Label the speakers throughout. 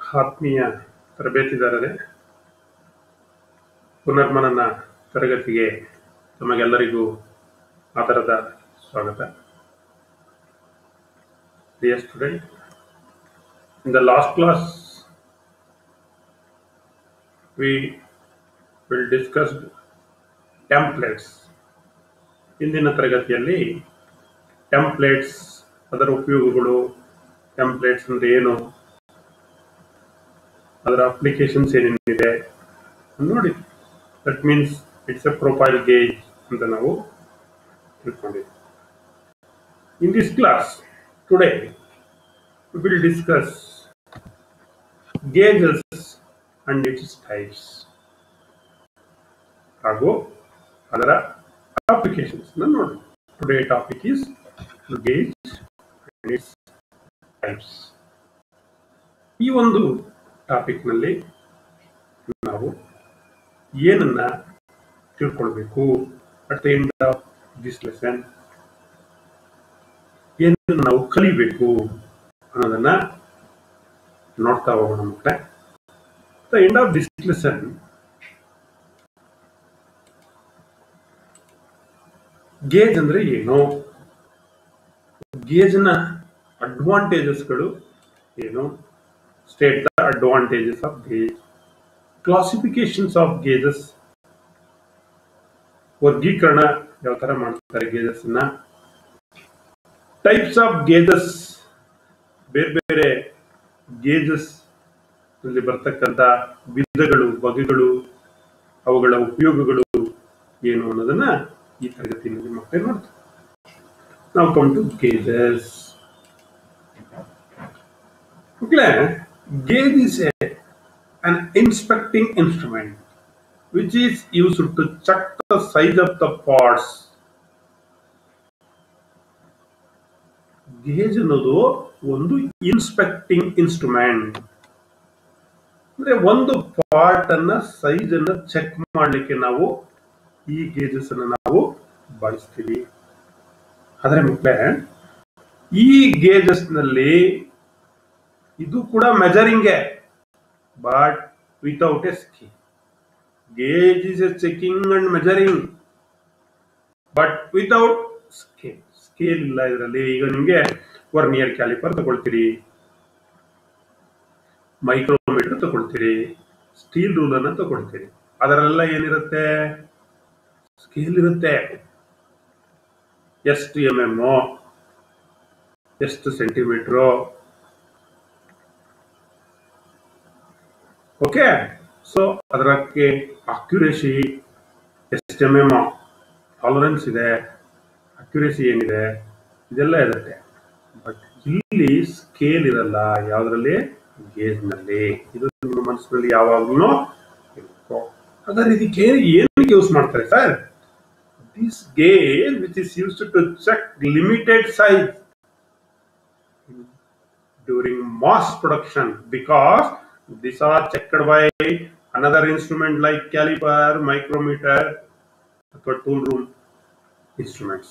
Speaker 1: ಆತ್ಮೀಯ ತರಬೇತಿದಾರರೇ ಪುನರ್ಮನನ ತರಗತಿಗೆ ತಮಗೆಲ್ಲರಿಗೂ ಆದರದ ಸ್ವಾಗತ dear student in the last class we will discuss templates ಇಂದಿನ ತರಗತಿಯಲ್ಲಿ ಟೆಂಪ್ಲೇಟ್ಸ್ ಅದರ ಉಪಯೋಗಗಳು ಟೆಂಪ್ಲೇಟ್ಸ್ ಅಂದ್ರೆ ಏನು ಅದರ ಅಪ್ಲಿಕೇಶನ್ಸ್ ಏನೇನಿದೆ ನೋಡಿ that means it's a profile gauge ಅಂತ ನಾವು ತಿಳ್ಕೊಂಡಿದ್ದೀವಿ in this class today will discuss gauges and its types ಹಾಗೂ ಅದರ ಅಪ್ಲಿಕೇಶನ್ಸ್ ನೋಡಿ today topic is gauge and its types ಈ ಒಂದು ಟಾಪಿಕ್ನಲ್ಲಿ ನಾವು ಏನನ್ನ ತಿಳ್ಕೊಳ್ಬೇಕು at the end of this lesson ಏನನ್ನ ನಾವು ಕಲಿಬೇಕು ಅನ್ನೋದನ್ನ ನೋಡ್ತಾ ಹೋಗೋಣ ಮಕ್ಕಳೇ the end of this lesson gauge ಅಂದ್ರೆ ಏನು ಗೇಜ್ನ ಅಡ್ವಾಂಟೇಜಸ್ಗಳು ಏನು state the advantages of gauge classifications of gauges ವರ್ಗೀಕರಣ ಯಾವ ತರ ಮಾಡ್ತಾರೆ ಗೇಜಸ್ ನ ಟೈಪ್ಸ್ ಆಫ್ ಗೇಜಸ್ ಬೇರೆ ಬೇರೆ ಗೇಜಸ್ ಅಲ್ಲಿ ಬರ್ತಕ್ಕಂಥ ವಿಧಗಳು ಬಗೆಗಳು ಅವುಗಳ ಉಪಯೋಗಗಳು ಏನು ಅನ್ನೋದನ್ನ ಈ ತರಗತಿಯಲ್ಲಿ ಮಕ್ಕಳೇ ನೋಡ್ತಾರೆ ನಾವು ಕಮ್ ಟು ಗೇಜಸ್ ಮಕ್ಕಳೇ gauge is a, an inspecting instrument which is used to check the size of the parts. Gauge ಅನ್ನೋದು ಒಂದು ಇನ್ಸ್ಪೆಕ್ಟಿಂಗ್ ಇನ್ಸ್ಟ್ರೂಮೆಂಟ್ ಅಂದ್ರೆ ಒಂದು ಪಾರ್ಟ್ ಅನ್ನ ಸೈಜ್ ಅನ್ನ ಚೆಕ್ ಮಾಡ್ಲಿಕ್ಕೆ ನಾವು ಈ ಗೇಜಸ್ ಅನ್ನ ನಾವು ಬಳಸ್ತೀವಿ ಆದ್ರೆ ಮಕ್ಕಳೇ ಈ ಗೇಜಸ್ ನಲ್ಲಿ ಇದು ಕೂಡ measuring but without a scale gauge is a checking and measuring but without scale scale ಇಲ್ಲ ಇದರಲ್ಲಿ ಈಗ ನಿಮ್ಗೆ ವರ್ನಿಯರ್ ಕ್ಯಾಲಿಪರ್ ತಗೊಳ್ತೀರಿ ಮೈಕ್ರೋಮೀಟರ್ ತಗೊಳ್ತೀರಿ ಸ್ಟೀಲ್ ರೂಲ್ ಅನ್ನ ತಗೊಳ್ತೀರಿ ಅದರೆಲ್ಲ ಏನಿರುತ್ತೆ ಸ್ಕೇಲ್ ಇರುತ್ತೆ ಎಷ್ಟು ಎಂ ಎಂ ಎಷ್ಟು ಸೆಂಟಿಮೀಟರ್ ಓಕೆ ಸೊ ಅದಕ್ಕೆ ಅಕ್ಯುರೇಸಿ ಎಷ್ಟು ಎಮ್ ಎಮ್ ಟಾಲರೆನ್ಸ್ ಇದೆ ಅಕ್ಯುರೇಸಿ ಏನಿದೆ ಇದೆಲ್ಲ ಇರುತ್ತೆ ಬಟ್ ಇಲ್ಲಿ ಸ್ಕೇಲ್ ಇರಲ್ಲ ಯಾವುದರಲ್ಲಿ ಗೇಜ್ನಲ್ಲಿ ಇದು ನಿಮ್ಮ ಮನಸ್ಸಿನಲ್ಲಿ ಯಾವಾಗಲೂ ಇರಬೇಕು ಹಾಗಾದ್ರೆ ಇದಕ್ಕೆ ಏನಕ್ಕೆ ಯೂಸ್ ಮಾಡ್ತಾರೆ sir this gauge which is use to check limited size during mass production because these are checked by another instrument like caliper, micrometer, ಅಥವಾ tool room instruments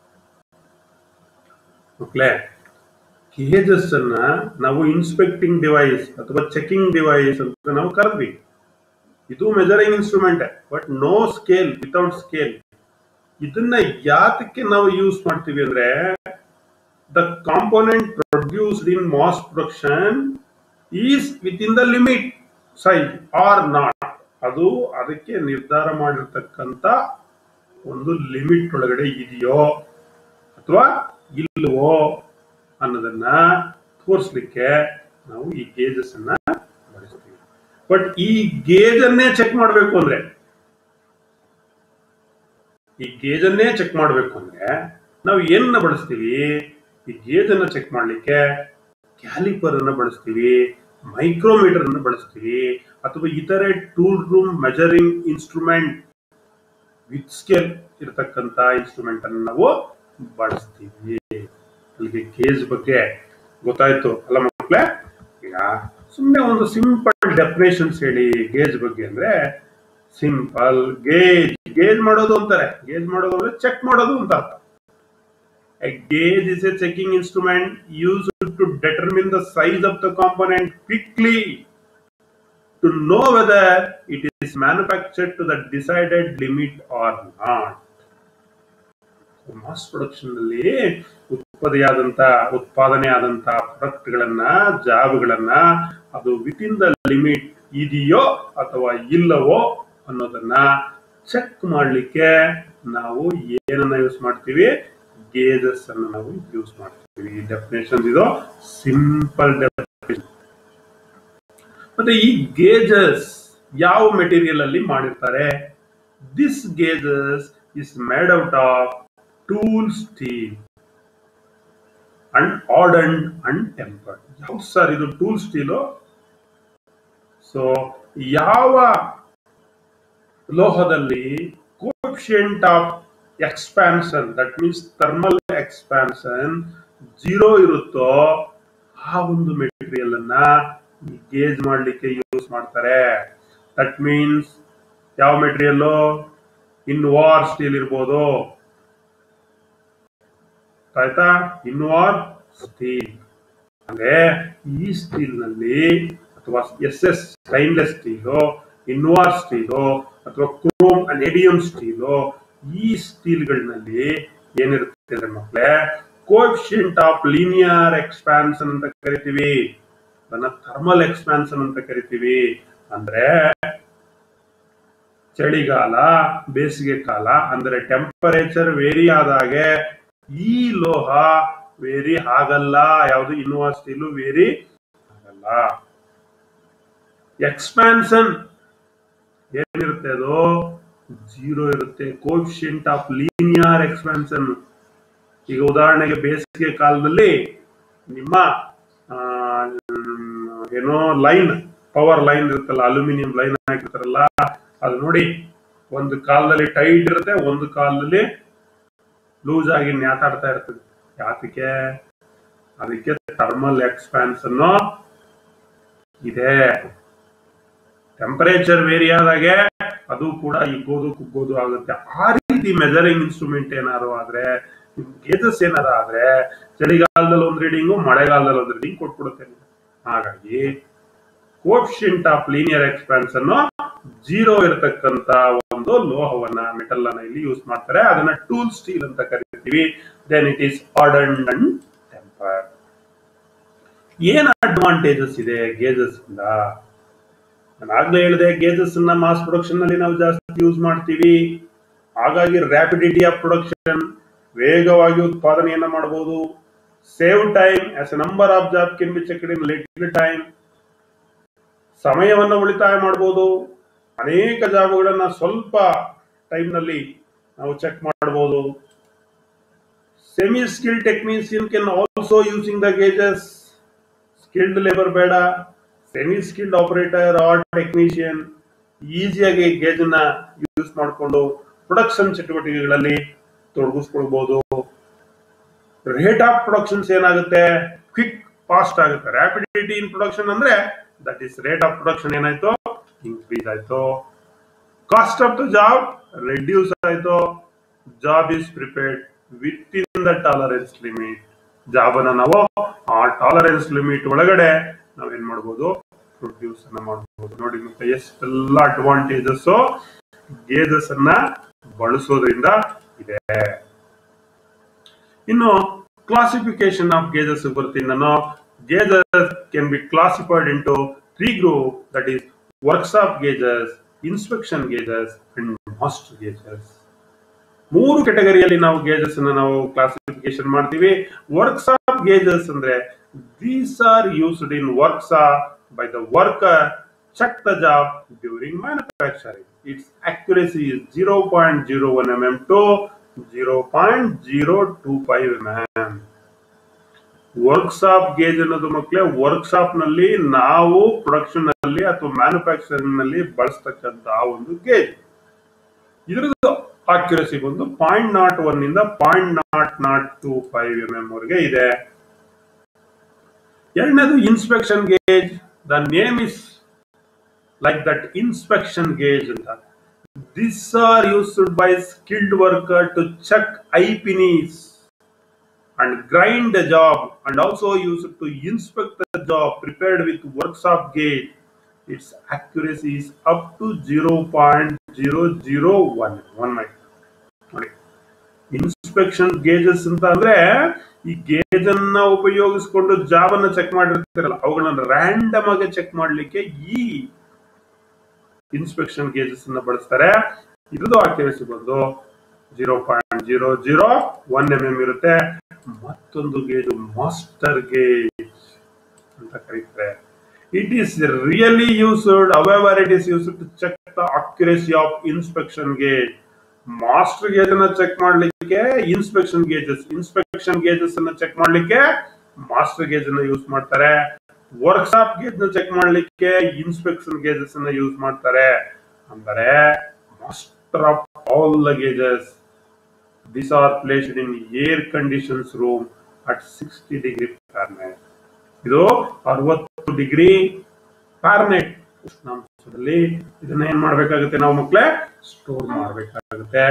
Speaker 1: okay gauges ಅನ್ನ ನಾವು ಇನ್ಸ್ಪೆಕ್ಟಿಂಗ್ ಡಿವೈಸ್ ಅಥವಾ checking device ಅಂತ ನಾವು ಕರೆದ್ವಿ ಇದು measuring instrument but no scale without scale ಇದನ್ನ ಯಾತಕ್ಕೆ ನಾವು ಯೂಸ್ ಮಾಡ್ತೀವಿ ಅಂದ್ರೆ the component produced in mass production is with in the limit size or not ಅದು ಅದಕ್ಕೆ ನಿರ್ಧಾರ ಮಾಡಿರ್ತಕ್ಕಂಥ ಒಂದು ಲಿಮಿಟ್ ಒಳಗಡೆ ಇದೆಯೋ ಅಥವಾ ಇಲ್ವೋ ಅನ್ನೋದನ್ನ ತೋರಿಸ್ಲಿಕ್ಕೆ ನಾವು ಈ ಗೇಜಸ್ ಅನ್ನ ಬಳಸ್ತೀವಿ ಬಟ್ ಈ ಗೇಜ್ ಅನ್ನೇ ಚೆಕ್ ಮಾಡಬೇಕು ಅಂದ್ರೆ ಈ ಗೇಜ್ ಅನ್ನೇ ಚೆಕ್ ಮಾಡಬೇಕು ಅಂದ್ರೆ ನಾವು ಏನನ್ನ ಬಳಸ್ತೀವಿ ಈ ಗೇಜ್ ಅನ್ನ ಚೆಕ್ ಮಾಡ್ಲಿಕ್ಕೆ ಕ್ಯಾಲಿಪರ್ ಅನ್ನ ಬಳಸ್ತೀವಿ ಮೈಕ್ರೋಮೀಟರ್ ಅನ್ನು ಬಳಸ್ತೀವಿ ಅಥವಾ ಇತರೆ tool room measuring instrument with scale ಇರತಕ್ಕಂತ ಇನ್ಸ್ಟ್ರೂಮೆಂಟ್ ಅನ್ನು ನಾವು ಬಳಸ್ತೀವಿ ಅಲ್ಲಿಗೆ ಗೇಜ್ ಬಗ್ಗೆ ಗೊತ್ತಾಯ್ತು ಅಲ್ಲ ಮಕ್ಕಳೇ ಈಗ ಸುಮ್ಮನೆ ಒಂದು ಸಿಂಪಲ್ ಡೆಫಿನೇಷನ್ಸ್ ಹೇಳಿ ಗೇಜ್ ಬಗ್ಗೆ ಅಂದ್ರೆ ಸಿಂಪಲ್ ಗೇಜ್ ಗೇಜ್ ಮಾಡೋದು ಅಂತಾರೆ ಗೇಜ್ ಮಾಡೋದು ಅಂದ್ರೆ ಚೆಕ್ ಮಾಡೋದು ಅಂತ ಅರ್ಥ A gauge is a checking instrument used to determine the size of the component quickly to know whether it is manufactured to the decided limit or not. Mass production ನಲ್ಲಿ ಉತ್ಪಾದನೆಯಾದಂತ ಉತ್ಪಾದನೆ ಆದಂತ product ಗಳನ್ನ ಜಾಬ್ಗಳನ್ನ ಅದು with in the limit ಇದೆಯೋ ಅಥವಾ ಇಲ್ಲವೋ ಅನ್ನೋದನ್ನ ಚೆಕ್ ಮಾಡಲಿಕ್ಕೆ ನಾವು ಏನನ್ನ ಯೂಸ್ ಮಾಡ್ತೀವಿ ಗೇಜಸ್ ಅನ್ನು ನಾವು ಯೂಸ್ ಮಾಡ್ತೀವಿ ಡೆಫಿನೇಷನ್ ಇದು ಸಿಂಪಲ್ ಡೆಫಿನೇಷನ್ ಮತ್ತೆ ಈ ಗೇಜಸ್ ಯಾವ ಮೆಟೀರಿಯಲ್ ಅಲ್ಲಿ ಮಾಡಿರ್ತಾರೆ this gauges is made out of tool steel and hardened and tempered ಯಾವ ಸರ್ ಇದು ಟೂಲ್ ಸ್ಟೀಲು ಸೊ ಯಾವ ಲೋಹದಲ್ಲಿ coefficient of expansion that means thermal expansion zero ಇರುತ್ತೋ ಆ ಒಂದು ಮೆಟೀರಿಯಲ್ ಅನ್ನ ಗೇಜ್ ಮಾಡಲಿಕ್ಕೆ ಯೂಸ್ ಮಾಡ್ತಾರೆ ದಟ್ ಮೀನ್ಸ್ ಯಾವ ಮೆಟೀರಿಯಲ್ ಇನ್ ವಾರ್ ಸ್ಟೀಲ್ ಇರ್ಬೋದು ಆಯ್ತಾ ಇನ್ ವಾರ್ ಸ್ಟೀಲ್ ಅಂದ್ರೆ ಈ ಸ್ಟೀಲ್ ನಲ್ಲಿ ಅಥವಾ S S stainless steel invar steel ಅಥವಾ ಕ್ರೋಮ್ ಅಂಡ್ ಎಡಿಯಂ ಸ್ಟೀಲು ಈ ಸ್ಟೀಲ್ಗಳಲ್ಲಿ ಏನಿರುತ್ತೆ ಅಂದ್ರೆ ಮಕ್ಕಳೇ ಕೋಫಿಷಿಯಂಟ್ ಆಫ್ ಲೀನಿಯರ್ ಎಕ್ಸ್ಪಾನ್ಷನ್ ಅಂತ ಕರಿತೀವಿ ಅದನ್ನ ಥರ್ಮಲ್ ಎಕ್ಸ್ಪಾನ್ಷನ್ ಅಂತ ಕರಿತೀವಿ ಅಂದ್ರೆ ಚಳಿಗಾಲ ಬೇಸಿಗೆ ಕಾಲ ಅಂದ್ರೆ ಟೆಂಪರೇಚರ್ ವೇರಿ ಆದಾಗೆ ಈ ಲೋಹ ವೇರಿ ಆಗಲ್ಲ ಯಾವುದು ಇನ್ವಾ ಸ್ಟೀಲು ವೇರಿ ಆಗಲ್ಲ ಎಕ್ಸ್ಪಾನ್ಷನ್ ಏನಿರುತ್ತೆ ಅದು ಜೀರೋ ಇರುತ್ತೆ ಕೋಫಿಷಿಯಂಟ್ ಆಫ್ ಲೀನಿಯರ್ ಎಕ್ಸ್ಪಾನ್ಷನ್ ಈಗ ಉದಾಹರಣೆಗೆ ಬೇಸಿಗೆ ಕಾಲದಲ್ಲಿ ನಿಮ್ಮ ಆ, ಮ್, ಏನೋ ಲೈನ್ ಪವರ್ ಲೈನ್ ಇರುತ್ತಲ್ಲ ಅಲ್ಯೂಮಿನಿಯಂ ಲೈನ್ ಹಾಕಿರ್ತಾರಲ್ಲ ಅದು ನೋಡಿ ಒಂದು ಕಾಲದಲ್ಲಿ ಟೈಟ್ ಇರುತ್ತೆ ಒಂದು ಕಾಲದಲ್ಲಿ ಲೂಸ್ ಆಗಿ ನ್ಯಾತಾಡ್ತಾ ಇರ್ತದೆ ಯಾತಕ್ಕೆ ಅದಕ್ಕೆ ಥರ್ಮಲ್ ಎಕ್ಸ್ಪಾನ್ಷನ್ ಇದೆ ಟೆಂಪರೇಚರ್ ವೇರಿ ಆದಾಗೆ ಅದು ಕೂಡ ಹಿಗ್ಗೋದು ಕುಗ್ಗೋದು ಆಗುತ್ತೆ ಆ ರೀತಿ ಮೆಜರಿಂಗ್ ಇನ್ಸ್ಟ್ರೂಮೆಂಟ್ ಏನಾದ್ರು ಆದ್ರೆ ಗೇಜಸ್ ಏನಾರ ಆದ್ರೆ ಚಳಿಗಾಲದಲ್ಲಿ ಒಂದು ರೀಡಿಂಗು ಮಳೆಗಾಲದಲ್ಲಿ ಒಂದು ರೀಡಿಂಗ್ ಕೊಟ್ಬಿಡುತ್ತೆ ನಿಮ್ಗೆ. ಹಾಗಾಗಿ coefficient of linear expansion zero ಇರತಕ್ಕಂತ ಒಂದು ಲೋಹವನ್ನ ಮೆಟಲ್ ಅನ್ನ ಇಲ್ಲಿ ಯೂಸ್ ಮಾಡ್ತಾರೆ ಅದನ್ನ ಟೂಲ್ ಸ್ಟೀಲ್ ಅಂತ ಕರಿತೀವಿ then it is hardened and temper ಏನ್ ಅಡ್ವಾಂಟೇಜಸ್ ಇದೆ ಗೇಜಸ್ ಇಂದ ನಾನು ಆಗ್ಲೇ ಹೇಳಿದೆ ಗೇಜಸ್ ಅನ್ನ ಮಾಸ್ ಪ್ರೊಡಕ್ಷನ್ ನಲ್ಲಿ ನಾವು ಜಾಸ್ತಿ ಯೂಸ್ ಮಾಡ್ತೀವಿ ಹಾಗಾಗಿ ರ್ಯಾಪಿಡಿಟಿ ಆಫ್ ಪ್ರೊಡಕ್ಷನ್ ವೇಗವಾಗಿ ಉತ್ಪಾದನೆಯನ್ನ ಮಾಡಬಹುದು save time as a number of job can be checked in little time ಸಮಯವನ್ನು ಉಳಿತಾಯ ಮಾಡಬಹುದು ಅನೇಕ ಜಾಬುಗಳನ್ನ ಸ್ವಲ್ಪ ಟೈಮ್ ನಲ್ಲಿ ನಾವು ಚೆಕ್ ಮಾಡಬಹುದು semi skill technician can also using the gauges skilled labour ಬೇಡ semi skilled operator or technician ಈಸಿಯಾಗಿ ಗೇಜ್ ನ ಯೂಸ್ ಮಾಡಿಕೊಂಡು ಪ್ರೊಡಕ್ಷನ್ ಚಟುವಟಿಕೆಗಳಲ್ಲಿ ತೊಡಗಿಸ್ಕೊಳ್ಬಹುದು ರೇಟ್ ಆಫ್ ಪ್ರೊಡಕ್ಷನ್ಸ್ ಏನಾಗುತ್ತೆ ಕ್ವಿಕ್ ಫಾಸ್ಟ್ ಆಗುತ್ತೆ ರ್ಯಾಪಿಡಿಟಿ ಇನ್ ಪ್ರೊಡಕ್ಷನ್ ಅಂದ್ರೆ that is rate of production ಏನಾಯ್ತು ಇನ್ಕ್ರೀಸ್ ಆಯ್ತು cost of the job reduce ಆಯ್ತು job is prepared with in the tolerance limit job ಅನ್ನ ನಾವು ಆ ಟಾಲರೆನ್ಸ್ ಲಿಮಿಟ್ ಒಳಗಡೆ ನಾವೇನ್ ಮಾಡ್ಬೋದು ಪ್ರೊಡ್ಯೂಸ್ ಅನ್ನ ಮಾಡ್ಬೋದು ನೋಡಿ ಮತ್ತೆ ಎಷ್ಟೆಲ್ಲ ಅಡ್ವಾಂಟೇಜಸ್ ಗೇಜಸ್ ಅನ್ನ ಬಳಸೋದ್ರಿಂದ ಇದೆ ಇನ್ನು ಕ್ಲಾಸಿಫಿಕೇಶನ್ ಆಫ್ ಗೇಜಸ್ ಬರ್ತೀನಿ ನಾನು gauges can be classified into three group that is workshop gauges inspection gauges and master gauges ಮೂರು ಕೆಟಗರಿಯಲ್ಲಿ ನಾವು ಗೇಜಸ್ ಅನ್ನ ನಾವು ಕ್ಲಾಸಿಫಿಕೇಶನ್ ಮಾಡ್ತೀವಿ ವರ್ಕ್ಶಾಪ್ ಗೇಜಸ್ ಅಂದ್ರೆ these are used in workshop by the worker check the job during manufacturing it's accuracy is 0.01 mm to 0.025 mm workshop gauge ಅನ್ನೋದು ಮಕ್ಕಳೇ workshop ನಲ್ಲಿ ನಾವು ಪ್ರೊಡಕ್ಷನ್ ನಲ್ಲಿ ಅಥವಾ ಮ್ಯಾನುಫ್ಯಾಕ್ಚರಿಂಗ್ ನಲ್ಲಿ ಬಳಸ್ತಕ್ಕಂತ ಒಂದು ಗೇಜ್ ಇದ್ರದ್ದು ಅಕ್ಯುರಸಿ ಬಂದು ಪಾಯಿಂಟ್ ನಾಟ್ ಒನ್ ಇಂದ point naught naught two five M M ವರೆಗೆ ಇದೆ ಎರಡನೇದು inspection gauge the name is like that inspection gauge ಅಂತ this are used by skilled worker to check ಐ ಪಿನೀಸ್ and grind the job and also use it to inspect the job prepared with workshop gauge. Its accuracy is up to 0.001 one micron. ನೋಡಿ inspection gauges ಅಂತ ಅಂದ್ರೆ ಈ gauge ಅನ್ನ ಉಪಯೋಗಿಸ್ಕೊಂಡು job ಅನ್ನ check ಮಾಡಿರ್ತಾರಲ್ಲ ಅವುಗಳನ್ನ ರ್ಯಾಂಡಮ್ ಆಗಿ ಚೆಕ್ ಮಾಡ್ಲಿಕ್ಕೆ ಈ ಇನ್ಸ್ಪೆಕ್ಷನ್ ಗೇಜಸ್ ಅನ್ನ ಬಳಸ್ತಾರೆ ಇದ್ರದ್ದು ಆಕ್ಯುರಸಿ ಬಂದು zero point zero zero one M M ಇರುತ್ತೆ ಮತ್ತೊಂದು ಗೇಜ್ ಮಾಸ್ಟರ್ ಗೇಜ್ ಅಂತ ಕರೀತಾರೆ it is really used however it is used to check the accuracy of inspection gauge master gauge ಅನ್ನ ಚೆಕ್ ಮಾಡ್ಲಿಕ್ಕೆ ಇನ್ಸ್ಪೆಕ್ಷನ್ ಗೇಜಸ್ ಇನ್ಸ್ಪೆಕ್ಷನ್ ಗೇಜಸ್ ಅನ್ನ check ಮಾಡ್ಲಿಕ್ಕೆ master gauge ಅನ್ನ use ಮಾಡ್ತಾರೆ ವರ್ಕ್ಶಾಪ್ ಗೇಜ್ ನ check ಮಾಡ್ಲಿಕ್ಕೆ ಇನ್ಸ್ಪೆಕ್ಷನ್ ಗೇಜಸ್ ಅನ್ನ use ಮಾಡ್ತಾರೆ ಅಂದರೆ master of all the gauges these are placed in air conditions room at 60 degree Fahrenheit. ಇದು ಅರವತ್ತು ಡಿಗ್ರಿ ಫ್ಯಾರ್ನೆಟ್ ಉಷ್ಣಾಂಶದಲ್ಲಿ ಇದನ್ನ ಏನ್ ಮಾಡ್ಬೇಕಾಗುತ್ತೆ ನಾವು ಮಕ್ಕಳೇ ಸ್ಟೋರ್ ಮಾಡ್ಬೇಕಾಗುತ್ತೆ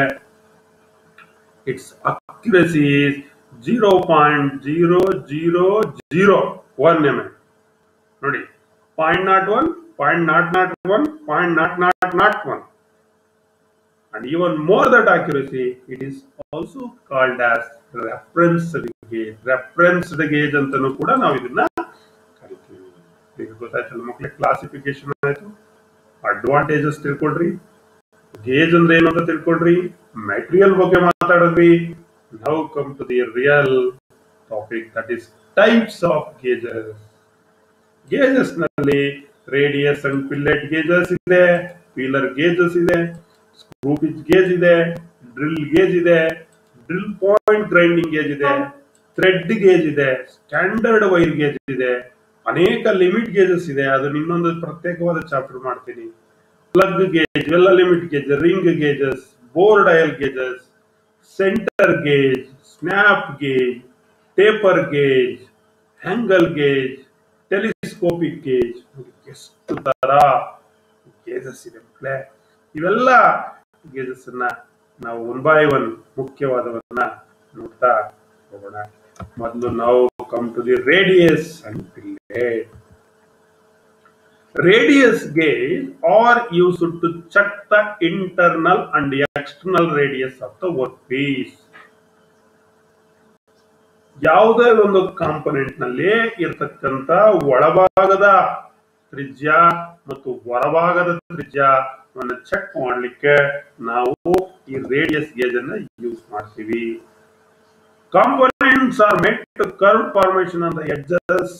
Speaker 1: it's accuracy zero point zero zero zero one M M ನೋಡಿ point naught one point naught naught one point naught naught naught one and even more that accuracy it is also called as referenced gauge referenced gauge ಅಂತಾನೂ ಕೂಡ ನಾವು ಇದನ್ನ ಕರಿತೀವಿ ಈಗ ಗೊತ್ತಾಯ್ತಲ್ಲ ಮಕ್ಕಳಿಗೆ classification ಆಯ್ತು ಅಡ್ವಾಂಟೇಜಸ್ ತಿಳ್ಕೊಳ್ರಿ ಗೇಜ್ ಅಂದ್ರೆ ಏನು ಅಂತ ತಿಳ್ಕೊಳ್ರಿ ಮೆಟೀರಿಯಲ್ ಬಗ್ಗೆ ಮಾತಾಡಿದ್ವಿ now come to the real topic that is types of gauges gauges ನಲ್ಲಿ ರೇಡಿಯಸ್ ಅಂಡ್ ಪಿಲ್ಲೆಟ್ ಗೇಜಸ್ ಇದೆ ಪೀಲರ್ ಗೇಜಸ್ ಇದೆ ಸ್ಕ್ರೂ ಪಿಚ್ ಗೇಜ್ ಇದೆ ಡ್ರಿಲ್ ಗೇಜ್ ಇದೆ ಡ್ರಿಲ್ ಪಾಯಿಂಟ್ ಗ್ರೈಂಡಿಂಗ್ ಗೇಜ್ ಇದೆ ಥ್ರೆಡ್ ಗೇಜ್ ಇದೆ ಸ್ಟ್ಯಾಂಡರ್ಡ್ ವೈರ್ ಗೇಜ್ ಇದೆ ಅನೇಕ limit gauges ಇದೆ ಅದನ್ನ ಇನ್ನೊಂದು ಪ್ರತ್ಯೇಕವಾದ ಚಾಪ್ಟರ್ ಮಾಡ್ತೀನಿ ಪ್ಲಗ್ ಗೇಜ್ ಇವೆಲ್ಲ limit gauge ring gauges bore dial gauges centre gauge snap gauge taper gauge angle gauge telescopic gauge ಎಷ್ಟು ತರ ಗೇಜಸ್ ಇದೆ ಮಕ್ಕಳೇ ಇವೆಲ್ಲ ಗೇಜಸ್ ಅನ್ನ ನಾವು ಒನ್ ಬೈ ಒನ್ ಮುಖ್ಯವಾದವನ್ನ ನೋಡ್ತಾ ಹೋಗೋಣ ಮೊದಲು ನಾವು come to the radius and fillet radius gauge are use to check the internal and external radius of the work piece ಯಾವುದೇ ಒಂದು ಕಾಂಪೊನೆಂಟ್ ನಲ್ಲಿ ಇರತಕ್ಕಂತ ಒಳಭಾಗದ ತ್ರಿಜ್ಯ ಮತ್ತು ಹೊರಭಾಗದ ತ್ರಿಜ್ಯವನ್ನು ಚೆಕ್ ಮಾಡಲಿಕ್ಕೆ ನಾವು ಈ ರೇಡಿಯಸ್ ಗೇಜ್ ಅನ್ನ ಯೂಸ್ ಮಾಡ್ತೀವಿ components are made to curve formation on the edges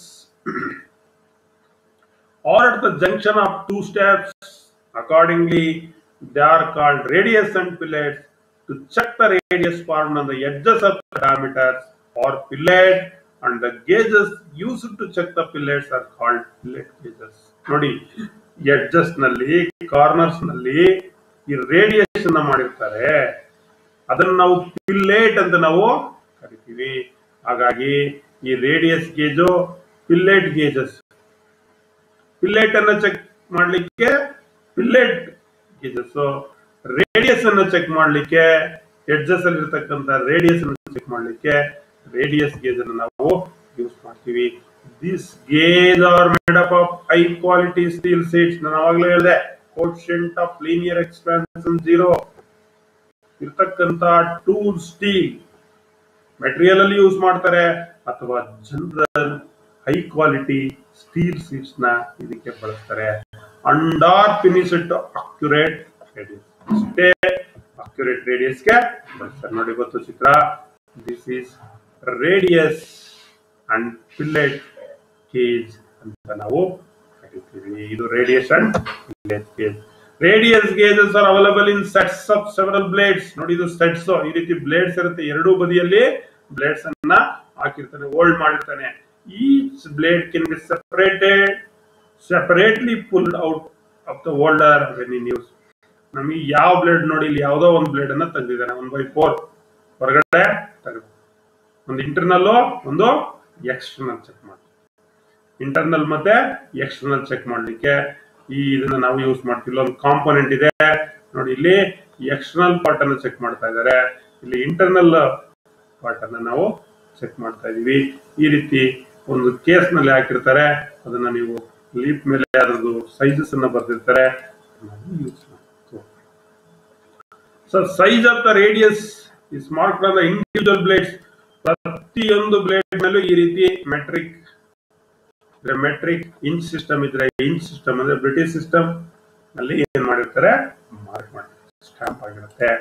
Speaker 1: or at the junction of two steps. Accordingly, they are called radius and fillets to check the radius formed on the edges of the diameters or fillet and the gauges used to check the fillets are called fillet gauges. ನೋಡಿ edges ನಲ್ಲಿ corners ನಲ್ಲಿ ಈ radius ಅನ್ನ ಮಾಡಿರ್ತಾರೆ ಅದನ್ನ ನಾವು ಪಿಲ್ಲೇಟ್ ಅಂತ ನಾವು ಕರಿತೀವಿ ಹಾಗಾಗಿ ಈ radius gauge fillet gauges fillet ಅನ್ನ ಚೆಕ್ ಮಾಡ್ಲಿಕ್ಕೆ ಪಿಲ್ಲೆಟ್ ಗೇಜಸ್ ರೇಡಿಯಸ್ ಅನ್ನ ಚೆಕ್ ಮಾಡ್ಲಿಕ್ಕೆ ಎಡ್ಜಸ್ ಅಲ್ಲಿ ಇರ್ತಕ್ಕಂಥ ರೇಡಿಯಸ್ ಅನ್ನು ಚೆಕ್ ಮಾಡ್ಲಿಕ್ಕೆ ರೇಡಿಯಸ್ ಗೇಜ್ ಅನ್ನು ನಾವು ಯೂಸ್ ಮಾಡ್ತೀವಿ this gauge are made up of high quality steel sheets ನಾನು ಅವಾಗಲೇ ಹೇಳಿದೆ coefficient of linear expansion zero ಇರ್ತಕ್ಕಂಥ ಟೂಲ್ ಸ್ಟೀಲ್ ಮೆಟೀರಿಯಲ್ ಅಲ್ಲಿ ಯೂಸ್ ಮಾಡ್ತಾರೆ ಅಥವಾ general high quality steel sheets ನ ಇದಕ್ಕೆ ಬಳಸ್ತಾರೆ ಅಂಡಾರ್ ಫಿನಿಶ್ ಅಕ್ಯುರೇಟ್ ರೇಡಿಯಸ್ ಇಷ್ಟೇ ಅಕ್ಯುರೇಟ್ ರೇಡಿಯಸ್ಗೆ ಬಳಸ್ತಾರೆ ನೋಡಿ ಗೊತ್ತು ಚಿತ್ರ this is radius and fillet gauge ಅಂತ ನಾವು ಕರಿತೀವಿ ಇದು radius and fillet gauge radius gauges are available in sets of several blades ನೋಡಿ ಇದು ಸೆಟ್ಸ್ ಈ ರೀತಿ ಬ್ಲೇಡ್ಸ್ ಇರುತ್ತೆ ಎರಡೂ ಬದಿಯಲ್ಲಿ ಬ್ಲೇಡ್ಸ್ ಅನ್ನ ಹಾಕಿರ್ತಾನೆ ಹೋಲ್ಡ್ ಮಾಡಿರ್ತಾನೆ each blade can be separated separately pulled out of the holder when in use ನಮಗೆ ಯಾವ ಬ್ಲೇಡ್ ನೋಡಿ ಇಲ್ಲಿ ಯಾವುದೋ ಒಂದು ಬ್ಲೇಡ್ ಅನ್ನ ತೆಗೆದಿದ್ದಾನೆ ಒನ್ ಬೈ ಫೋರ್ ಹೊರಗಡೆ ತೆಗೆದು ಒಂದು ಇಂಟರ್ನಲ್ ಒಂದು ಎಕ್ಸ್ಟರ್ನಲ್ ಚೆಕ್ ಮಾಡಿ ಇಂಟರ್ನಲ್ ಮತ್ತೆ ಎಕ್ಸ್ಟರ್ನಲ್ ಚೆಕ್ ಮಾಡ್ಲಿಕ್ಕೆ ಈ ಇದನ್ನ ನಾವು ಯೂಸ್ ಮಾಡ್ತಿಲ್ಲ ಒಂದು ಕಾಂಪೋನೆಂಟ್ ಇದೆ ನೋಡಿ ಇಲ್ಲಿ ಎಕ್ಸ್ಟರ್ನಲ್ ಪಾರ್ಟ್ ಅನ್ನು ಚೆಕ್ ಮಾಡ್ತಾ ಇದ್ದಾರೆ ಇಲ್ಲಿ ಇಂಟರ್ನಲ್ ಪಾರ್ಟ್ ಅನ್ನ ನಾವು ಚೆಕ್ ಮಾಡ್ತಾ ಇದೀವಿ ಈ ರೀತಿ ಒಂದು ಕೇಸ್ ನಲ್ಲಿ ಹಾಕಿರ್ತಾರೆ ಅದನ್ನ ನೀವು ಲೀಪ್ ಮೇಲೆ ಅದರದ್ದು ಸೈಜಸ್ ಅನ್ನ ಬರ್ದಿರ್ತಾರೆ use so size of the radius is mark on the individual blades ಪ್ರತಿಯೊಂದು ಬ್ಲೇಡ್ ಮೇಲೂ ಈ ರೀತಿ ಮೆಟ್ರಿಕ್ ಮೆಟ್ರಿಕ್ ಇಂಚ್ ಸಿಸ್ಟಮ್ ಇದ್ರೆ ಇಂಚ್ ಸಿಸ್ಟಮ್ ಅಂದ್ರೆ ಬ್ರಿಟಿಷ್ ಸಿಸ್ಟಮ್ ಅಲ್ಲಿ ಏನ್ ಮಾಡಿರ್ತಾರೆ ಮಾರ್ಕ್ ಮಾಡಿರ್ತಾರೆ ಸ್ಟಾಂಪ್ ಆಗಿರುತ್ತೆ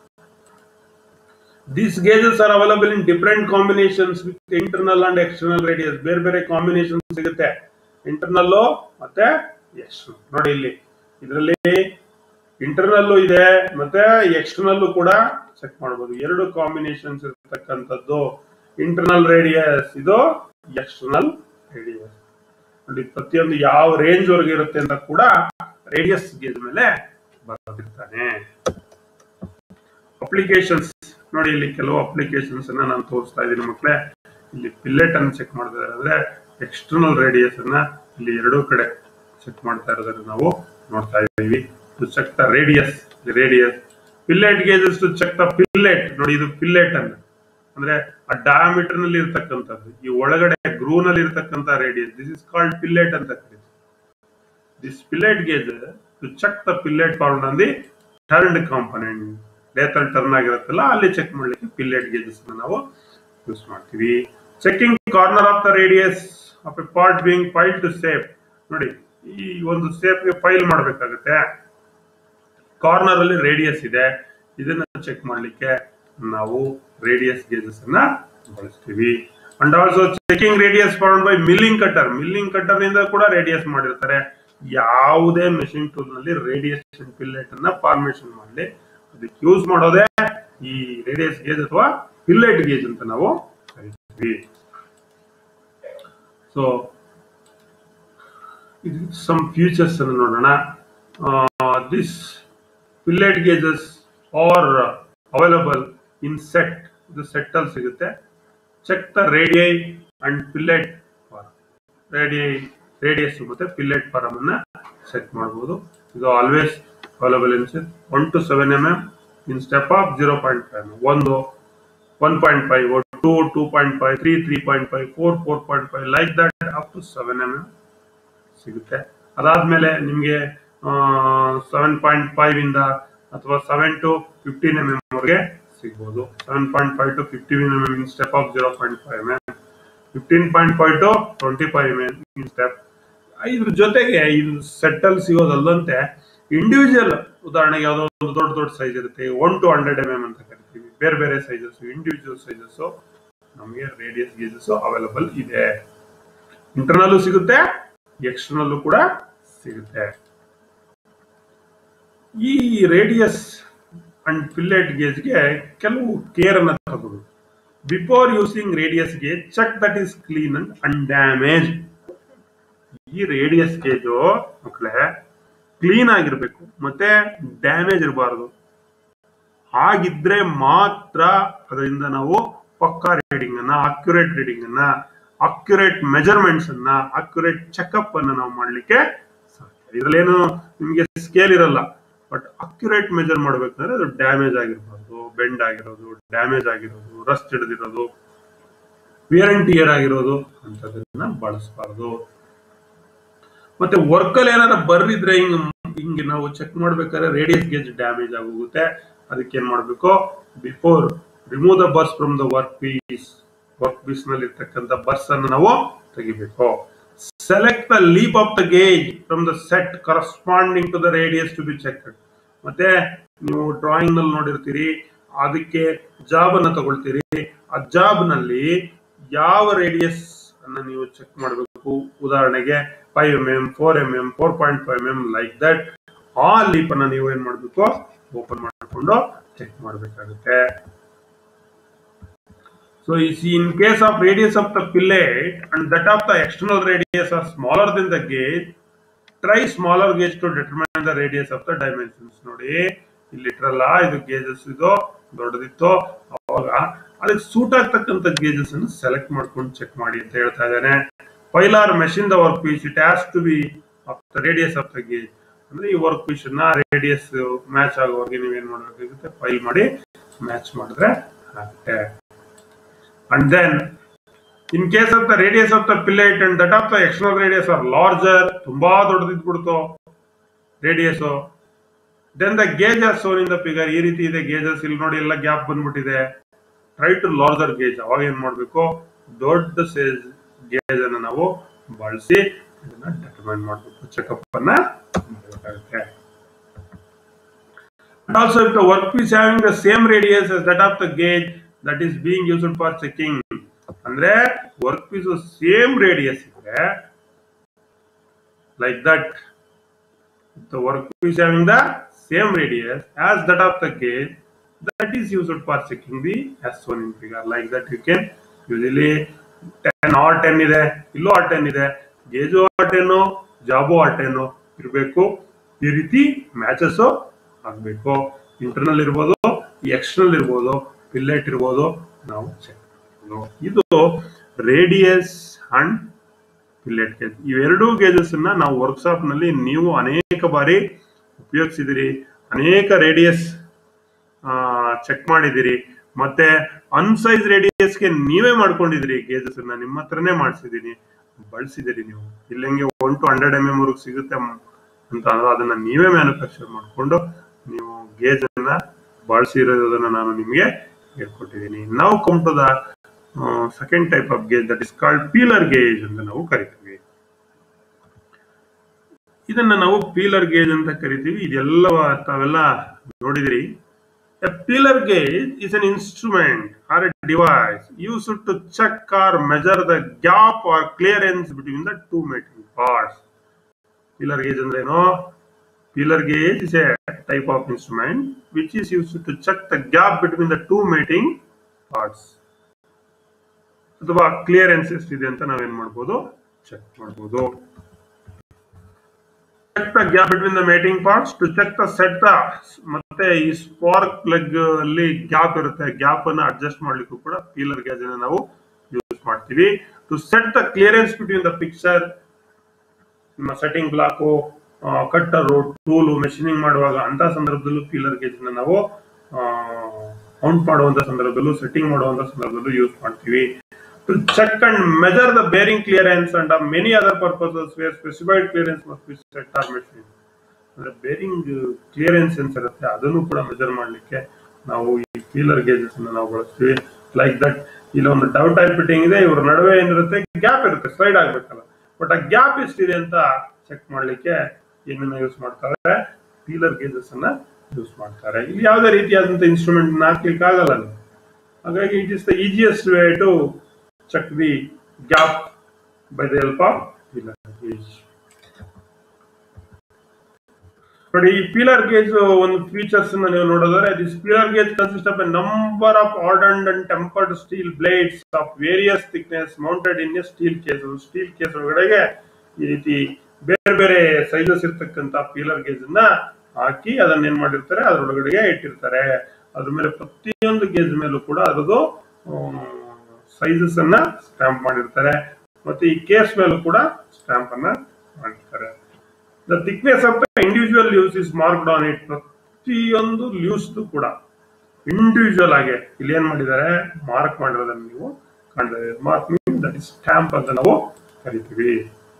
Speaker 1: these gauges are available in different combinations with internal and external radius ಬೇರೆ ಬೇರೆ ಕಾಂಬಿನೇಷನ್ ಸಿಗುತ್ತೆ ಇಂಟರ್ನಲ್ ಮತ್ತೆ ಎಕ್ಸ್ಟರ್ನಲ್ ನೋಡಿ ಇಲ್ಲಿ ಇದರಲ್ಲಿ ಇಂಟರ್ನಲ್ಲು ಇದೆ ಮತ್ತೆ ಎಕ್ಸ್ಟರ್ನಲ್ಲು ಕೂಡ ಚೆಕ್ ಮಾಡಬಹುದು ಎರಡು ಕಾಂಬಿನೇಷನ್ಸ್ ಇರತಕ್ಕಂಥದ್ದು ಇಂಟರ್ನಲ್ ರೇಡಿಯಸ್ ಇದು ಎಕ್ಸ್ಟರ್ನಲ್ ರೇಡಿಯಸ್ ನೋಡಿ ಪ್ರತಿಯೊಂದು ಯಾವ ರೇಂಜ್ ವರೆಗೆ ಇರುತ್ತೆ ಅಂತ ಕೂಡ ರೇಡಿಯಸ್ ಗೇಜ್ ಮೇಲೆ ಬರೆದಿರ್ತಾನೆ ಅಪ್ಲಿಕೇಶನ್ಸ್ ನೋಡಿ ಇಲ್ಲಿ ಕೆಲವು ಅಪ್ಲಿಕೇಶನ್ಸ್ ಅನ್ನ ನಾನು ತೋರಿಸ್ತಾ ಇದ್ದೀನಿ ಮಕ್ಕಳೇ ಇಲ್ಲಿ ಪಿಲ್ಲೆಟ್ ಅನ್ನು ಚೆಕ್ ಮಾಡ್ತಾ ಇರೋದ್ರೆ ಎಕ್ಸ್ಟರ್ನಲ್ ರೇಡಿಯಸ್ ಅನ್ನ ಇಲ್ಲಿ ಎರಡೂ ಕಡೆ ಚೆಕ್ ಮಾಡ್ತಾ ಇರೋದನ್ನ ನಾವು ನೋಡ್ತಾ ಇದ್ದೀವಿ to check the radius radius fillet gauges to check the fillet ನೋಡಿ ಇದು ಪಿಲ್ಲೆಟ್ ಅನ್ನ ಅಂದ್ರೆ ಆ ಡಯಾಮೀಟರ್ ನಲ್ಲಿ ಇರ್ತಕ್ಕಂಥದ್ದು ಈ ಒಳಗಡೆ ಗ್ರೂ ನಲ್ಲಿ ಇರ್ತಕ್ಕಂಥ radius this is called fillet ಅಂತ ಕರೀತೀವಿ this fillet gauge to check the fillet found on the turned component ಲೇತಲ್ ಟರ್ನ್ ಆಗಿರುತ್ತಲ್ಲ ಅಲ್ಲಿ ಚೆಕ್ ಮಾಡ್ಲಿಕ್ಕೆ ಪಿಲ್ಲೆಟ್ ಗೇಜಸ್ ನಾವು ಯೂಸ್ ಮಾಡ್ತೀವಿ checking corner of the radius of a part being file to shape ನೋಡಿ ಈ ಒಂದು ಸೇಫ್ಗೆ ಫೈಲ್ ಮಾಡಬೇಕಾಗುತ್ತೆ ಕಾರ್ನರ್ ಅಲ್ಲಿ ರೇಡಿಯಸ್ ಇದೆ ಇದನ್ನ ಚೆಕ್ ಮಾಡ್ಲಿಕ್ಕೆ ನಾವು ರೇಡಿಯಸ್ ಗೇಜಸ್ ಅನ್ನ ಬಳಸ್ತೀವಿ and also checking radius found by milling cutter milling cutter ನಿಂದ ಕೂಡ ರೇಡಿಯಸ್ ಮಾಡಿರ್ತಾರೆ ಯಾವುದೇ ಮೆಷಿನ್ ಟೂಲ್ ನಲ್ಲಿ ರೇಡಿಯೇಷನ್ ಪಿಲ್ಲೆಟ್ ಅನ್ನ ಫಾರ್ಮೇಶನ್ ಮಾಡಲಿ ಅದಕ್ಕೆ ಯೂಸ್ ಮಾಡೋದೇ ಈ ರೇಡಿಯಸ್ ಗೇಜ್ ಅಥವಾ ಪಿಲ್ಲೆಟ್ ಗೇಜ್ ಅಂತ ನಾವು ಕರಿತೀವಿ ಸೊ ಸಮ್ ಫ್ಯೂಚರ್ಸ್ ಅನ್ನು ನೋಡೋಣ this fillet gauges are available in set ಇದು ಸೆಟ್ ಅಲ್ಲಿ ಸಿಗುತ್ತೆ check the radii and fillet radii radius ಮತ್ತೆ ಪಿಲ್ಲೆಟ್ ಫಾರಮ್ ಅನ್ನ ಚೆಕ್ ಮಾಡಬಹುದು ಇದು always available in one to seven M M in step of zero point five ಒಂದು one point five two two point five three three point five four four point five like that up to seven M M ಸಿಗುತ್ತೆ ಅದಾದ್ಮೇಲೆ ನಿಮಗೆ seven point five ಇಂದ ಅಥವಾ seven to fifteen M M ವರೆಗೆ ಸಿಗ್ಬೋದು seven point five to fifteen M M in step of zero point five M M fifteen point five to twenty five M M in step ಇದ್ರ ಜೊತೆಗೆ ಇದು set ಅಲ್ಲಿ ಸಿಗೋದಲ್ಲಂತೆ individual ಉದಾಹರಣೆಗೆ ಯಾವುದೋ ಒಂದು ದೊಡ್ಡ ದೊಡ್ಡ ಸೈಜ್ ಇರುತ್ತೆ one to hundred M M ಅಂತ ಕರಿತೀವಿ ಬೇರೆ ಬೇರೆ ಸೈಜಸ್ ಇಂಡಿವಿಜುವಲ್ ಸೈಜಸ್ ನಮಗೆ ರೇಡಿಯಸ್ ಗೇಜಸ್ ಅವೈಲಬಲ್ ಇದೆ ಇಂಟರ್ನಲ್ಲೂ ಸಿಗುತ್ತೆ ಎಕ್ಸ್ಟರ್ನಲ್ಲೂ ಕೂಡ ಸಿಗುತ್ತೆ ಈ ರೇಡಿಯಸ್ ಅಂಡ್ ಪಿಲ್ಲೆಟ್ ಗೇಜ್ಗೆ ಕೆಲವು ಕೇರ್ ಅನ್ನ ತಗೋದು before using radius gauge check that is clean and undamaged ಈ ರೇಡಿಯಸ್ ಗೇಜು ಮಕ್ಕಳೇ ಕ್ಲೀನ್ ಆಗಿರ್ಬೇಕು ಮತ್ತೆ ಡ್ಯಾಮೇಜ್ ಇರಬಾರ್ದು ಹಾಗಿದ್ರೆ ಮಾತ್ರ ಅದರಿಂದ ನಾವು ಪಕ್ಕಾ ರೀಡಿಂಗ್ ಅನ್ನ ಅಕ್ಯುರೇಟ್ ರೀಡಿಂಗ್ ಅನ್ನ ಅಕ್ಯುರೇಟ್ ಮೆಜರ್ಮೆಂಟ್ಸ್ ಅನ್ನ ಅಕ್ಯುರೇಟ್ ಚೆಕಪ್ ಅನ್ನ ನಾವು ಮಾಡ್ಲಿಕ್ಕೆ ಸಾಧ್ಯ ಇದ್ರಲ್ಲೇನು ನಿಮ್ಗೆ ಸ್ಕೇಲ್ ಇರಲ್ಲ ಬಟ್ ಅಕ್ಯುರೇಟ್ ಮೆಜರ್ ಮಾಡ್ಬೇಕಂದ್ರೆ ಅದು ಡ್ಯಾಮೇಜ್ ಆಗಿರ್ಬಾರ್ದು ಬೆಂಡ್ ಆಗಿರೋದು ಡ್ಯಾಮೇಜ್ ಆಗಿರೋದು ರಸ್ಟ್ ಹಿಡಿದಿರೋದು ವಿಯರ್ ಅಂಡ್ ಟಿಯರ್ ಆಗಿರೋದು ಅಂತದನ್ನ ಬಳಸಬಾರ್ದು ಮತ್ತೆ ವರ್ಕಲ್ಲಿ ಏನಾರ ಬರ್ರಿದ್ರೆ ಹಿಂಗ್ ಹಿಂಗೆ ನಾವು ಚೆಕ್ ಮಾಡ್ಬೇಕಾದ್ರೆ ರೇಡಿಯಸ್ ಗೇಜ್ ಡ್ಯಾಮೇಜ್ ಆಗೋಗುತ್ತೆ ಅದಕ್ಕೆ ಏನ್ ಮಾಡ್ಬೇಕು before remove the burrs from the work piece work piece ನಲ್ಲಿ ಇರ್ತಕ್ಕಂಥ ಬರ್ಸ್ ಅನ್ನು ನಾವು ತೆಗಿಬೇಕು select the leaf of the gauge from the set corresponding to the radius to be check ಮತ್ತೆ ನೀವು ಡ್ರಾಯಿಂಗ್ ನಲ್ಲಿ ನೋಡಿರ್ತೀರಿ ಅದಕ್ಕೆ ಜಾಬ್ ಅನ್ನ ತಗೊಳ್ತೀರಿ ಆ ಜಾಬ್ ನಲ್ಲಿ ಯಾವ ರೇಡಿಯಸ್ ಅನ್ನ ನೀವು ಚೆಕ್ ಮಾಡಬೇಕು ಉದಾಹರಣೆಗೆ five M M four M M four point five M like that ಆ ಲೀಪ್ ಅನ್ನ ನೀವು ಏನ್ ಮಾಡ್ಬೇಕು ಓಪನ್ ಮಾಡಿಕೊಂಡು ಚೆಕ್ ಮಾಡಬೇಕಾಗುತ್ತೆ So you see, in case of radius of the fillet and that of the external radius are smaller than the gauge, try smaller gauge to determine the radius of the dimensions. ನೋಡಿ ಇಲ್ಲಿ ಇಟ್ರಲ್ಲ ಇದು gauges ಇದು ದೊಡ್ಡದಿತ್ತು ಅವಾಗ ಅದಕ್ಕೆ suit ಆಗ್ತಕ್ಕಂಥ gauges ಅನ್ನು select ಮಾಡ್ಕೊಂಡು check ಮಾಡಿ ಅಂತ ಹೇಳ್ತಾ ಇದ್ದಾನೆ file or machine the work piece it has to be of the radius of the gauge ಅಂದ್ರೆ ಈ ವರ್ಕ್ ಪೀಸ್ ನ ರೇಡಿಯಸ್ ಮ್ಯಾಚ್ ಆಗೋವರೆಗೆ ನೀವೇನ್ ಮಾಡ್ಬೇಕಾಗುತ್ತೆ ಫೈಲ್ ಮಾಡಿ ಮ್ಯಾಚ್ ಮಾಡಿದ್ರೆ ಆಗುತ್ತೆ and then in case of the radius of the fillet and that of the external radius are larger ತುಂಬಾ ದೊಡ್ಡದಿದ್ಬಿಡ್ತು radius then the gauges shown in the figure ಈ ರೀತಿ ಇದೆ ಗೇಜಸ್ ಇಲ್ಲಿ ನೋಡಿ ಎಲ್ಲ ಗ್ಯಾಪ್ ಬಂದ್ಬಿಟ್ಟಿದೆ ಟ್ರೈ ಟು ಲಾರ್ಜರ್ ಗೇಜ್ ಅವಾಗ ಏನ್ ಮಾಡ್ಬೇಕು ದೊಡ್ಡ ಸೈಜ್ ಗೇಜ್ ಅನ್ನ ನಾವು ಬಳಸಿ ಇದನ್ನ ಡಿಟರ್ಮೈನ್ ಮಾಡಬೇಕು ಚೆಕಪ್ ಅನ್ನ ಮಾಡಬೇಕಾಗುತ್ತೆ And also if the workpiece having the same radius as that of the gauge that is being used for checking ಅಂದ್ರೆ ವರ್ಕ್ ಪೀಸ್ ಸೇಮ್ ರೇಡಿಯಸ್ ಇದೆ like that the workpiece having the same radius as that of the gauge that is used for checking the S1 in figure like that you can usually 10 or 10 ಇದೆ ಇಲ್ಲೂ R ten ಇದೆ gauge R ten job R ten ಇರಬೇಕು ಈ ರೀತಿ matches ಆಗಬೇಕು internal ಇರ್ಬೋದು external ಇರ್ಬೋದು fillet ಇರ್ಬೋದು ನಾವು ಚೆಕ್ ಇದು ರೇಡಿಯಸ್ ಅಂಡ್ ಪಿಲ್ಲೆಟ್ ಗೇಜ್ ಇವೆರಡೂ ಗೇಜಸ್ ಅನ್ನ ನಾವು ವರ್ಕ್ಶಾಪ್ ನಲ್ಲಿ ನೀವು ಅನೇಕ ಬಾರಿ ಉಪಯೋಗಿಸಿದಿರಿ ಅನೇಕ ರೇಡಿಯಸ್ ಚೆಕ್ ಮಾಡಿದಿರಿ ಮತ್ತೆ ಅನ್ಸೈಜ್ ರೇಡಿಯಸ್ಗೆ ನೀವೇ ಮಾಡ್ಕೊಂಡಿದ್ದೀರಿ ಗೇಜಸ್ ಅನ್ನ ನಿಮ್ಮ ಹತ್ರನೇ ಮಾಡಿಸಿದೀನಿ ಬಳಸಿದಿರಿ ನೀವು ಇಲ್ಲಂಗೆ one to hundred M M ವರ್ಗು ಸಿಗುತ್ತೆ ಮ್- ಅಂತ ಅಂದ್ರೆ ಅದನ್ನ ನೀವೇ ಮ್ಯಾನುಫ್ಯಾಕ್ಚರ್ ಮಾಡಿಕೊಂಡು ನೀವು ಗೇಜ್ ಅನ್ನ ಬಳಸಿರೋದನ್ನ ನಾನು ನಿಮಗೆ ಹೇಳ್ಕೊಟ್ಟಿದ್ದೀನಿ ನಾವು come to the second type of gauge that is called feeler gauge ಅಂತ ನಾವು ಕರಿತೀವಿ ಇದನ್ನ ನಾವು ಪೀಲರ್ ಗೇಜ್ ಅಂತ ಕರಿತೀವಿ ಇದೆಲ್ಲ ತಾವೆಲ್ಲ ನೋಡಿದಿರಿ A peeler gauge is an instrument or a device used to check or measure the gap or clearance between the two metal parts. Peeler gauge ಅಂದ್ರೇನು Peeler gauge is a type of instrument which is used to check the gap between the two mating parts. ಅಥವಾ clearance ಎಷ್ಟಿದೆ ಅಂತ ನಾವೇನ್ ಮಾಡ್ಬೋದು check ಮಾಡ್ಬೋದು check the gap between the mating parts to check the set the ಮತ್ತೆ ಈ spark plug ಅಲ್ಲಿ gap ಇರುತ್ತೆ ಗ್ಯಾಪ್ ಅನ್ನ ಅಡ್ಜಸ್ಟ್ ಮಾಡ್ಲಿಕ್ಕೂ ಕೂಡ ಪೀಲರ್ ಗೇಜ್ ಅನ್ನ ನಾವು ಯೂಸ್ ಮಾಡ್ತೀವಿ to set the clearance between the fixture ನಿಮ್ಮ setting block cutter tool machining ಮಾಡುವಾಗ ಅಂತ ಸಂದರ್ಭದಲ್ಲೂ ಪೀಲರ್ ಗೇಜ್ ನ ನಾವು ಕೌಂಟ್ ಮಾಡುವಂತ ಸಂದರ್ಭದಲ್ಲೂ ಸೆಟ್ಟಿಂಗ್ ಮಾಡುವಂತ ಸಂದರ್ಭದಲ್ಲೂ ಯೂಸ್ ಮಾಡ್ತೀವಿ to check and measure the bearing clearance and of many other purposes where specified clearance must be set or machine. ಅಂದ್ರೆ ಬೇರಿಂಗ್ ಕ್ಲಿಯರೆನ್ಸ್ ಅಂತ ಇರುತ್ತೆ ಅದನ್ನು ಕೂಡ ಮೆಜರ್ ಮಾಡಲಿಕ್ಕೆ ನಾವು ಈ ಪೀಲರ್ ಗೇಜಸ್ ಅನ್ನ ನಾವು ಬಳಸ್ತೀವಿ ಲೈಕ್ ದಟ್ ಇಲ್ಲಿ ಒಂದು ಡವ್ ಟೈಪ್ ಫಿಟ್ಟಿಂಗ್ ಇದೆ ಇವ್ರ ನಡುವೆ ಏನಿರುತ್ತೆ ಗ್ಯಾಪ್ ಇರುತ್ತೆ ಸ್ಲೈಡ್ ಆಗ್ಬೇಕಲ್ಲ ಬಟ್ ಆ ಗ್ಯಾಪ್ ಎಷ್ಟಿದೆ ಅಂತ ಚೆಕ್ ಮಾಡ್ಲಿಕ್ಕೆ ಏನನ್ನ ಯೂಸ್ ಮಾಡ್ತಾರೆ ಪೀಲರ್ ಗೇಜಸ್ ಅನ್ನ ಯೂಸ್ ಮಾಡ್ತಾರೆ ಇಲ್ಲಿ ಯಾವುದೇ ರೀತಿಯಾದಂತ ಇನ್ಸ್ಟ್ರೂಮೆಂಟ್ ಹಾಕ್ಲಿಕ್ಕೆ ಆಗಲ್ಲ ನೀವು. ಹಾಗಾಗಿ it is the easiest way to check the gap by the help of feeler gauge. ನೋಡಿ ಈ ಪೀಲರ್ ಗೇಜ್ ಒಂದು ಫೀಚರ್ಸ್ ನೀವು ನೋಡಿದ್ರೆ this feeler gauge consist of a number of hardened and tempered steel blades of various thickness mounted in a steel case steel case ಒಳಗಡೆಗೆ ಈ ರೀತಿ ಬೇರೆ ಬೇರೆ ಸೈಜಸ್ ಇರ್ತಕ್ಕಂತ ಪೀಲರ್ ಗೇಜ್ ಅನ್ನ ಹಾಕಿ ಅದನ್ನ ಏನ್ ಮಾಡಿರ್ತಾರೆ ಅದ್ರೊಳಗಡೆಗೆ ಇಟ್ಟಿರ್ತಾರೆ ಅದ್ರ ಮೇಲೆ ಪ್ರತಿಯೊಂದು ಗೇಜ್ ಮೇಲೂ ಕೂಡ ಅದರದು ಸೈಜಸ್ ಅನ್ನ ಸ್ಟ್ಯಾಂಪ್ ಮಾಡಿರ್ತಾರೆ ಮತ್ತೆ ಈ ಕೇಸ್ ಮೇಲೂ ಕೂಡ ಸ್ಟ್ಯಾಂಪ್ ಅನ್ನ ಮಾಡಿರ್ತಾರೆ the thickness of the individual leaves is marked on it ಪ್ರತಿಯೊಂದು ಲ್ಯೂಸ್ ಕೂಡ ಇಂಡಿವಿಜುವಲ್ ಆಗಿ ಇಲ್ಲಿ ಏನ್ ಮಾಡಿದ್ದಾರೆ ಮಾರ್ಕ್ ಮಾಡಿರೋದನ್ನ ನೀವು ಕಾಣ್ತಾರೆ ಮಾರ್ಕ್ ದಟ್ ಇಸ್ ಸ್ಟ್ಯಾಂಪ್ ಅಂತ ನಾವು ಕರಿತೀವಿ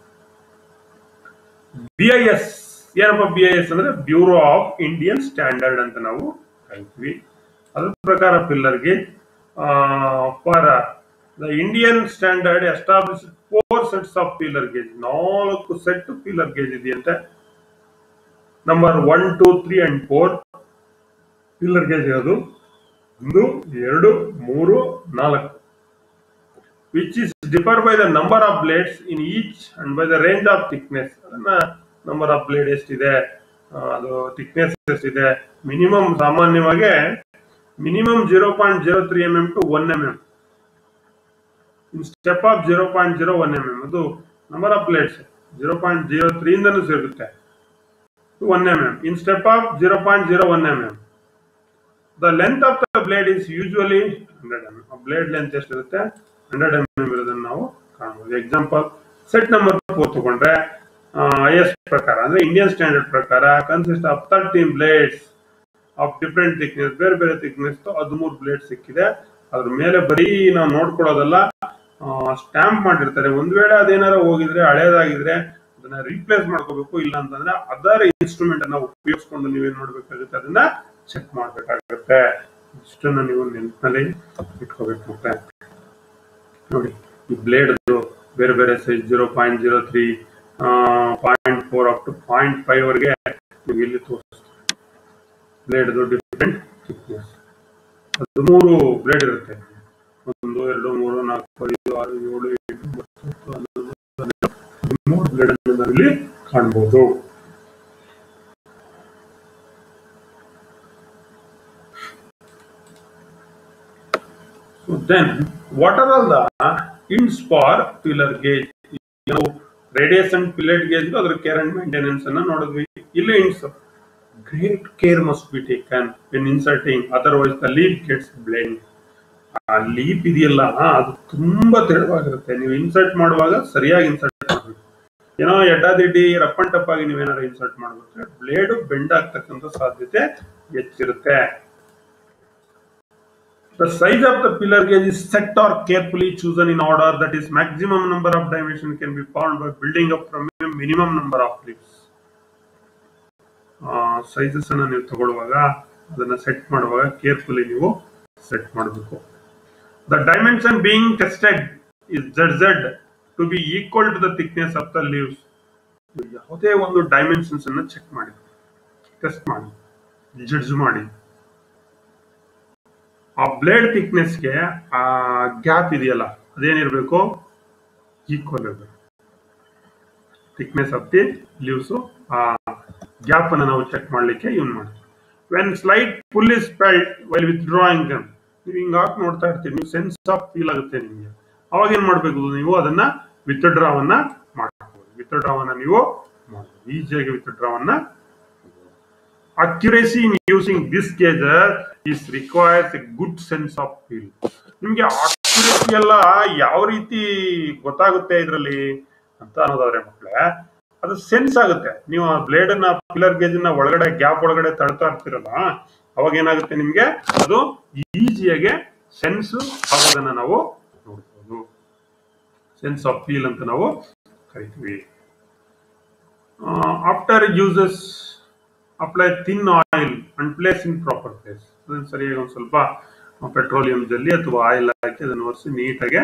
Speaker 1: ಬಿ ಐ ಎಸ್ ಏನಪ್ಪ ಬಿ ಐ ಎಸ್ ಅಂದ್ರೆ ಬ್ಯೂರೋ ಆಫ್ ಇಂಡಿಯನ್ ಸ್ಟ್ಯಾಂಡರ್ಡ್ ಅಂತ ನಾವು ಕರಿತೀವಿ ಅದ್ರ ಪ್ರಕಾರ ಪಿಲ್ಲರ್ಗೆ for the Indian standard establish four sets of feeler gauge ನಾಲ್ಕು ಸೆಟ್ ಪೀಲರ್ ಗೇಜ್ ಇದೆಯಂತೆ number one two three and four feeler gauge ಇರೋದು ಒಂದು ಎರಡು ಮೂರು ನಾಲ್ಕು which is differ by the number of blades in each and by the range of thickness ಅದನ್ನ number of blade ಎಷ್ಟಿದೆ ಆ, ಅದು ಥಿಕ್ನೆಸ್ ಎಷ್ಟಿದೆ ಮಿನಿಮಮ್ ಸಾಮಾನ್ಯವಾಗಿ minimum zero point zero three M M to one M M in step of zero point zero one M M ಅದು number of plates zero point zero ತ್ರೀಯಿಂದನೂ ಸಿಗುತ್ತೆ one M M in step of zero point zero one M M the length of the blade is usually hundred M M blade length ಎಷ್ಟಿರುತ್ತೆ hundred M M ಇರೋದನ್ನ ನಾವು ಕಾಣಬಹುದು example set number four ತಗೊಂಡ್ರೆ I S ಪ್ರಕಾರ ಅಂದ್ರೆ Indian standard ಪ್ರಕಾರ consist of thirteen blades of different thickness ಬೇರೆ ಬೇರೆ ಥಿಕ್ನೆಸ್ ಹದಿಮೂರು ಬ್ಲೇಡ್ ಸಿಕ್ಕಿದೆ ಅದ್ರ ಮೇಲೆ ಬರೀ ನಾವು ನೋಡ್ಕೊಳ್ಳೋದಲ್ಲ ಸ್ಟ್ಯಾಂಪ್ ಮಾಡಿರ್ತಾರೆ ಒಂದ್ ವೇಳೆ ಅದೇನಾರ ಹೋಗಿದ್ರೆ ಹಳೇದಾಗಿದ್ರೆ ಅದನ್ನ ರೀಪ್ಲೇಸ್ ಮಾಡ್ಕೋಬೇಕು ಇಲ್ಲ ಅಂತಂದ್ರೆ ಅದರ್ ಇನ್ಸ್ಟ್ರೂಮೆಂಟ್ ಅನ್ನ ಉಪಯೋಗಿಸ್ಕೊಂಡು ನೀವೇನ್ ಮಾಡ್ಬೇಕಾಗುತ್ತೆ ಅದನ್ನ ಚೆಕ್ ಮಾಡ್ಬೇಕಾಗುತ್ತೆ ಇಷ್ಟನ್ನ ನೀವು ನೆನಪಿನಲ್ಲಿ ಇಟ್ಕೋಬೇಕು ಮತ್ತೆ ನೋಡಿ ಈ ಬ್ಲೇಡ್ ಬೇರೆ ಬೇರೆ size zero point zero three point four up to point five ವರೆಗೆ ನೀವು ಇಲ್ಲಿ ತೋರಿಸ್ತೀವಿ ಬ್ಲೇಡ್ ಡಿಫ್ರೆಂಟ್ ಥಿಕ್ನೆಸ್ ಹದಿಮೂರು ಬ್ಲೇಡ್ ಇರುತ್ತೆ ಒಂದು ಎರಡು ಮೂರು ನಾಲ್ಕು ಐದು ಆರು ಏಳು ಎಂಟು ಒಂಬತ್ತು ಹತ್ತು ಹನ್ನೊಂದು ಹನ್ನೆರಡು ಹದಿಮೂರು ಬ್ಲೇಡ್ ಅನ್ನು ನಾವಿಲ್ಲಿ ಕಾಣಬಹುದು So then, what are all the hints for filler gauge? ನಾವು ರೇಡಿಯಸ್ ಅಂಡ್ ಪಿಲೆಟ್ ಗೇಜ್ ಅದ್ರ ಕೇರ್ ಅಂಡ್ ಮೇಂಟೆನೆನ್ಸ್ ಅನ್ನ ನೋಡಿದ್ವಿ ಇಲ್ಲಿ hints great care must be taken in inserting otherwise the leaf gets bent ಆ leaf ಇದೆಯಲ್ಲ ಅದು ತುಂಬಾ ತೆಳುವಾಗಿರುತ್ತೆ ನೀವು ಇನ್ಸರ್ಟ್ ಮಾಡುವಾಗ ಸರಿಯಾಗಿ ಇನ್ಸರ್ಟ್ ಮಾಡಬೇಕು ಏನೋ ಎಡ್ಡಾದಿಡ್ಡಿ ರಫ್ ಅಂಡ್ ಟಫ್ ಆಗಿ ನೀವೇನಾದ್ರು ಇನ್ಸರ್ಟ್ ಮಾಡ್ಬಿಟ್ರೆ ಬ್ಲೇಡ್ ಬೆಂಡ್ ಆಗ್ತಕ್ಕಂಥ ಸಾಧ್ಯತೆ ಹೆಚ್ಚಿರುತ್ತೆ The size of the pillar gauge is set or carefully chosen in order that is maximum number of dimension can be found by building up from a minimum number of leaves. Sizes ಅನ್ನ ನೀವು ತಗೊಳ್ಳುವಾಗ ಅದನ್ನ set ಮಾಡುವಾಗ carefully ನೀವು set ಮಾಡಬೇಕು the dimension being tested is judged judged to be equal to the thickness of the leaves ಯಾವುದೇ ಒಂದು dimensions ಅನ್ನ ಚೆಕ್ ಮಾಡಿ ಟೆಸ್ಟ್ ಮಾಡಿ ಜಡ್ಜ್ ಮಾಡಿ ಆ ಬ್ಲೇಡ್ ಥಿಕ್ನೆಸ್ಗೆ ಆ ಗ್ಯಾಪ್ ಇದೆಯಲ್ಲ ಅದೇನಿರಬೇಕು ಈಕ್ವಲ್ ಇರಬೇಕು ಥಿಕ್ನೆಸ್ ಆಫ್ ದಿ ಲೀವ್ಸ್ ಆ ಗ್ಯಾಪ್ ಅನ್ನು ನಾವು ಚೆಕ್ ಮಾಡಲಿಕ್ಕೆ ಯೂಸ್ ಮಾಡ್ತೀವಿ when slight pull is felt while withdrawing ನೀವು ಹಿಂಗೆ ಹಾಕಿ ನೋಡ್ತಾ ಇರ್ತೀವಿ ನೀವು ಸೆನ್ಸ್ ಆಫ್ ಫೀಲ್ ಆಗುತ್ತೆ ನಿಮಗೆ ಅವಾಗ ಏನ್ ಮಾಡಬೇಕು ನೀವು ಅದನ್ನ ವಿತ್ ಡ್ರಾವನ್ನ ಮಾಡಬಹುದು ವಿತ್ ಡ್ರಾವನ್ನ ನೀವು ಮಾಡಬಹುದು ಈಸಿಯಾಗಿ ವಿತ್ ಡ್ರಾವನ್ನ accuracy in using this gauge is requires a good sense of feel ನಿಮ್ಗೆ ಅಕ್ಯುರೇಸಿ ಎಲ್ಲ ಯಾವ ರೀತಿ ಗೊತ್ತಾಗುತ್ತೆ ಇದರಲ್ಲಿ ಅಂತ ಅನ್ನೋದಾದ್ರೆ ಮಕ್ಕಳೇ ಅದು ಸೆನ್ಸ್ ಆಗುತ್ತೆ ನೀವು ಆ ಬ್ಲೇಡ್ ಅನ್ನ ಪಿಲ್ಲರ್ ಗೇಜ್ ನ ಒಳಗಡೆ ಗ್ಯಾಪ್ ಒಳಗಡೆ ತಳ್ತಾ ಇರ್ತೀರಲ್ಲ ಅವಾಗ ಏನಾಗುತ್ತೆ ನಿಮ್ಗೆ ಅದು ಈಸಿಯಾಗಿ ಸೆನ್ಸ್ ಆಗೋದನ್ನ ನಾವು ನೋಡ್ಬೋದು ಸೆನ್ಸ್ ಆಫ್ ಫೀಲ್ ಅಂತ ನಾವು ಕರಿತೀವಿ after uses apply thin oil and place in proper place ಅದನ್ನು ಸರಿಯಾಗಿ ಒಂದು ಸ್ವಲ್ಪ ಪೆಟ್ರೋಲಿಯಂ ಜಲ್ಲಿ ಅಥವಾ ಆಯಿಲ್ ಹಾಕಿ ಅದನ್ನು ಒರೆಸಿ ನೀಟಾಗಿ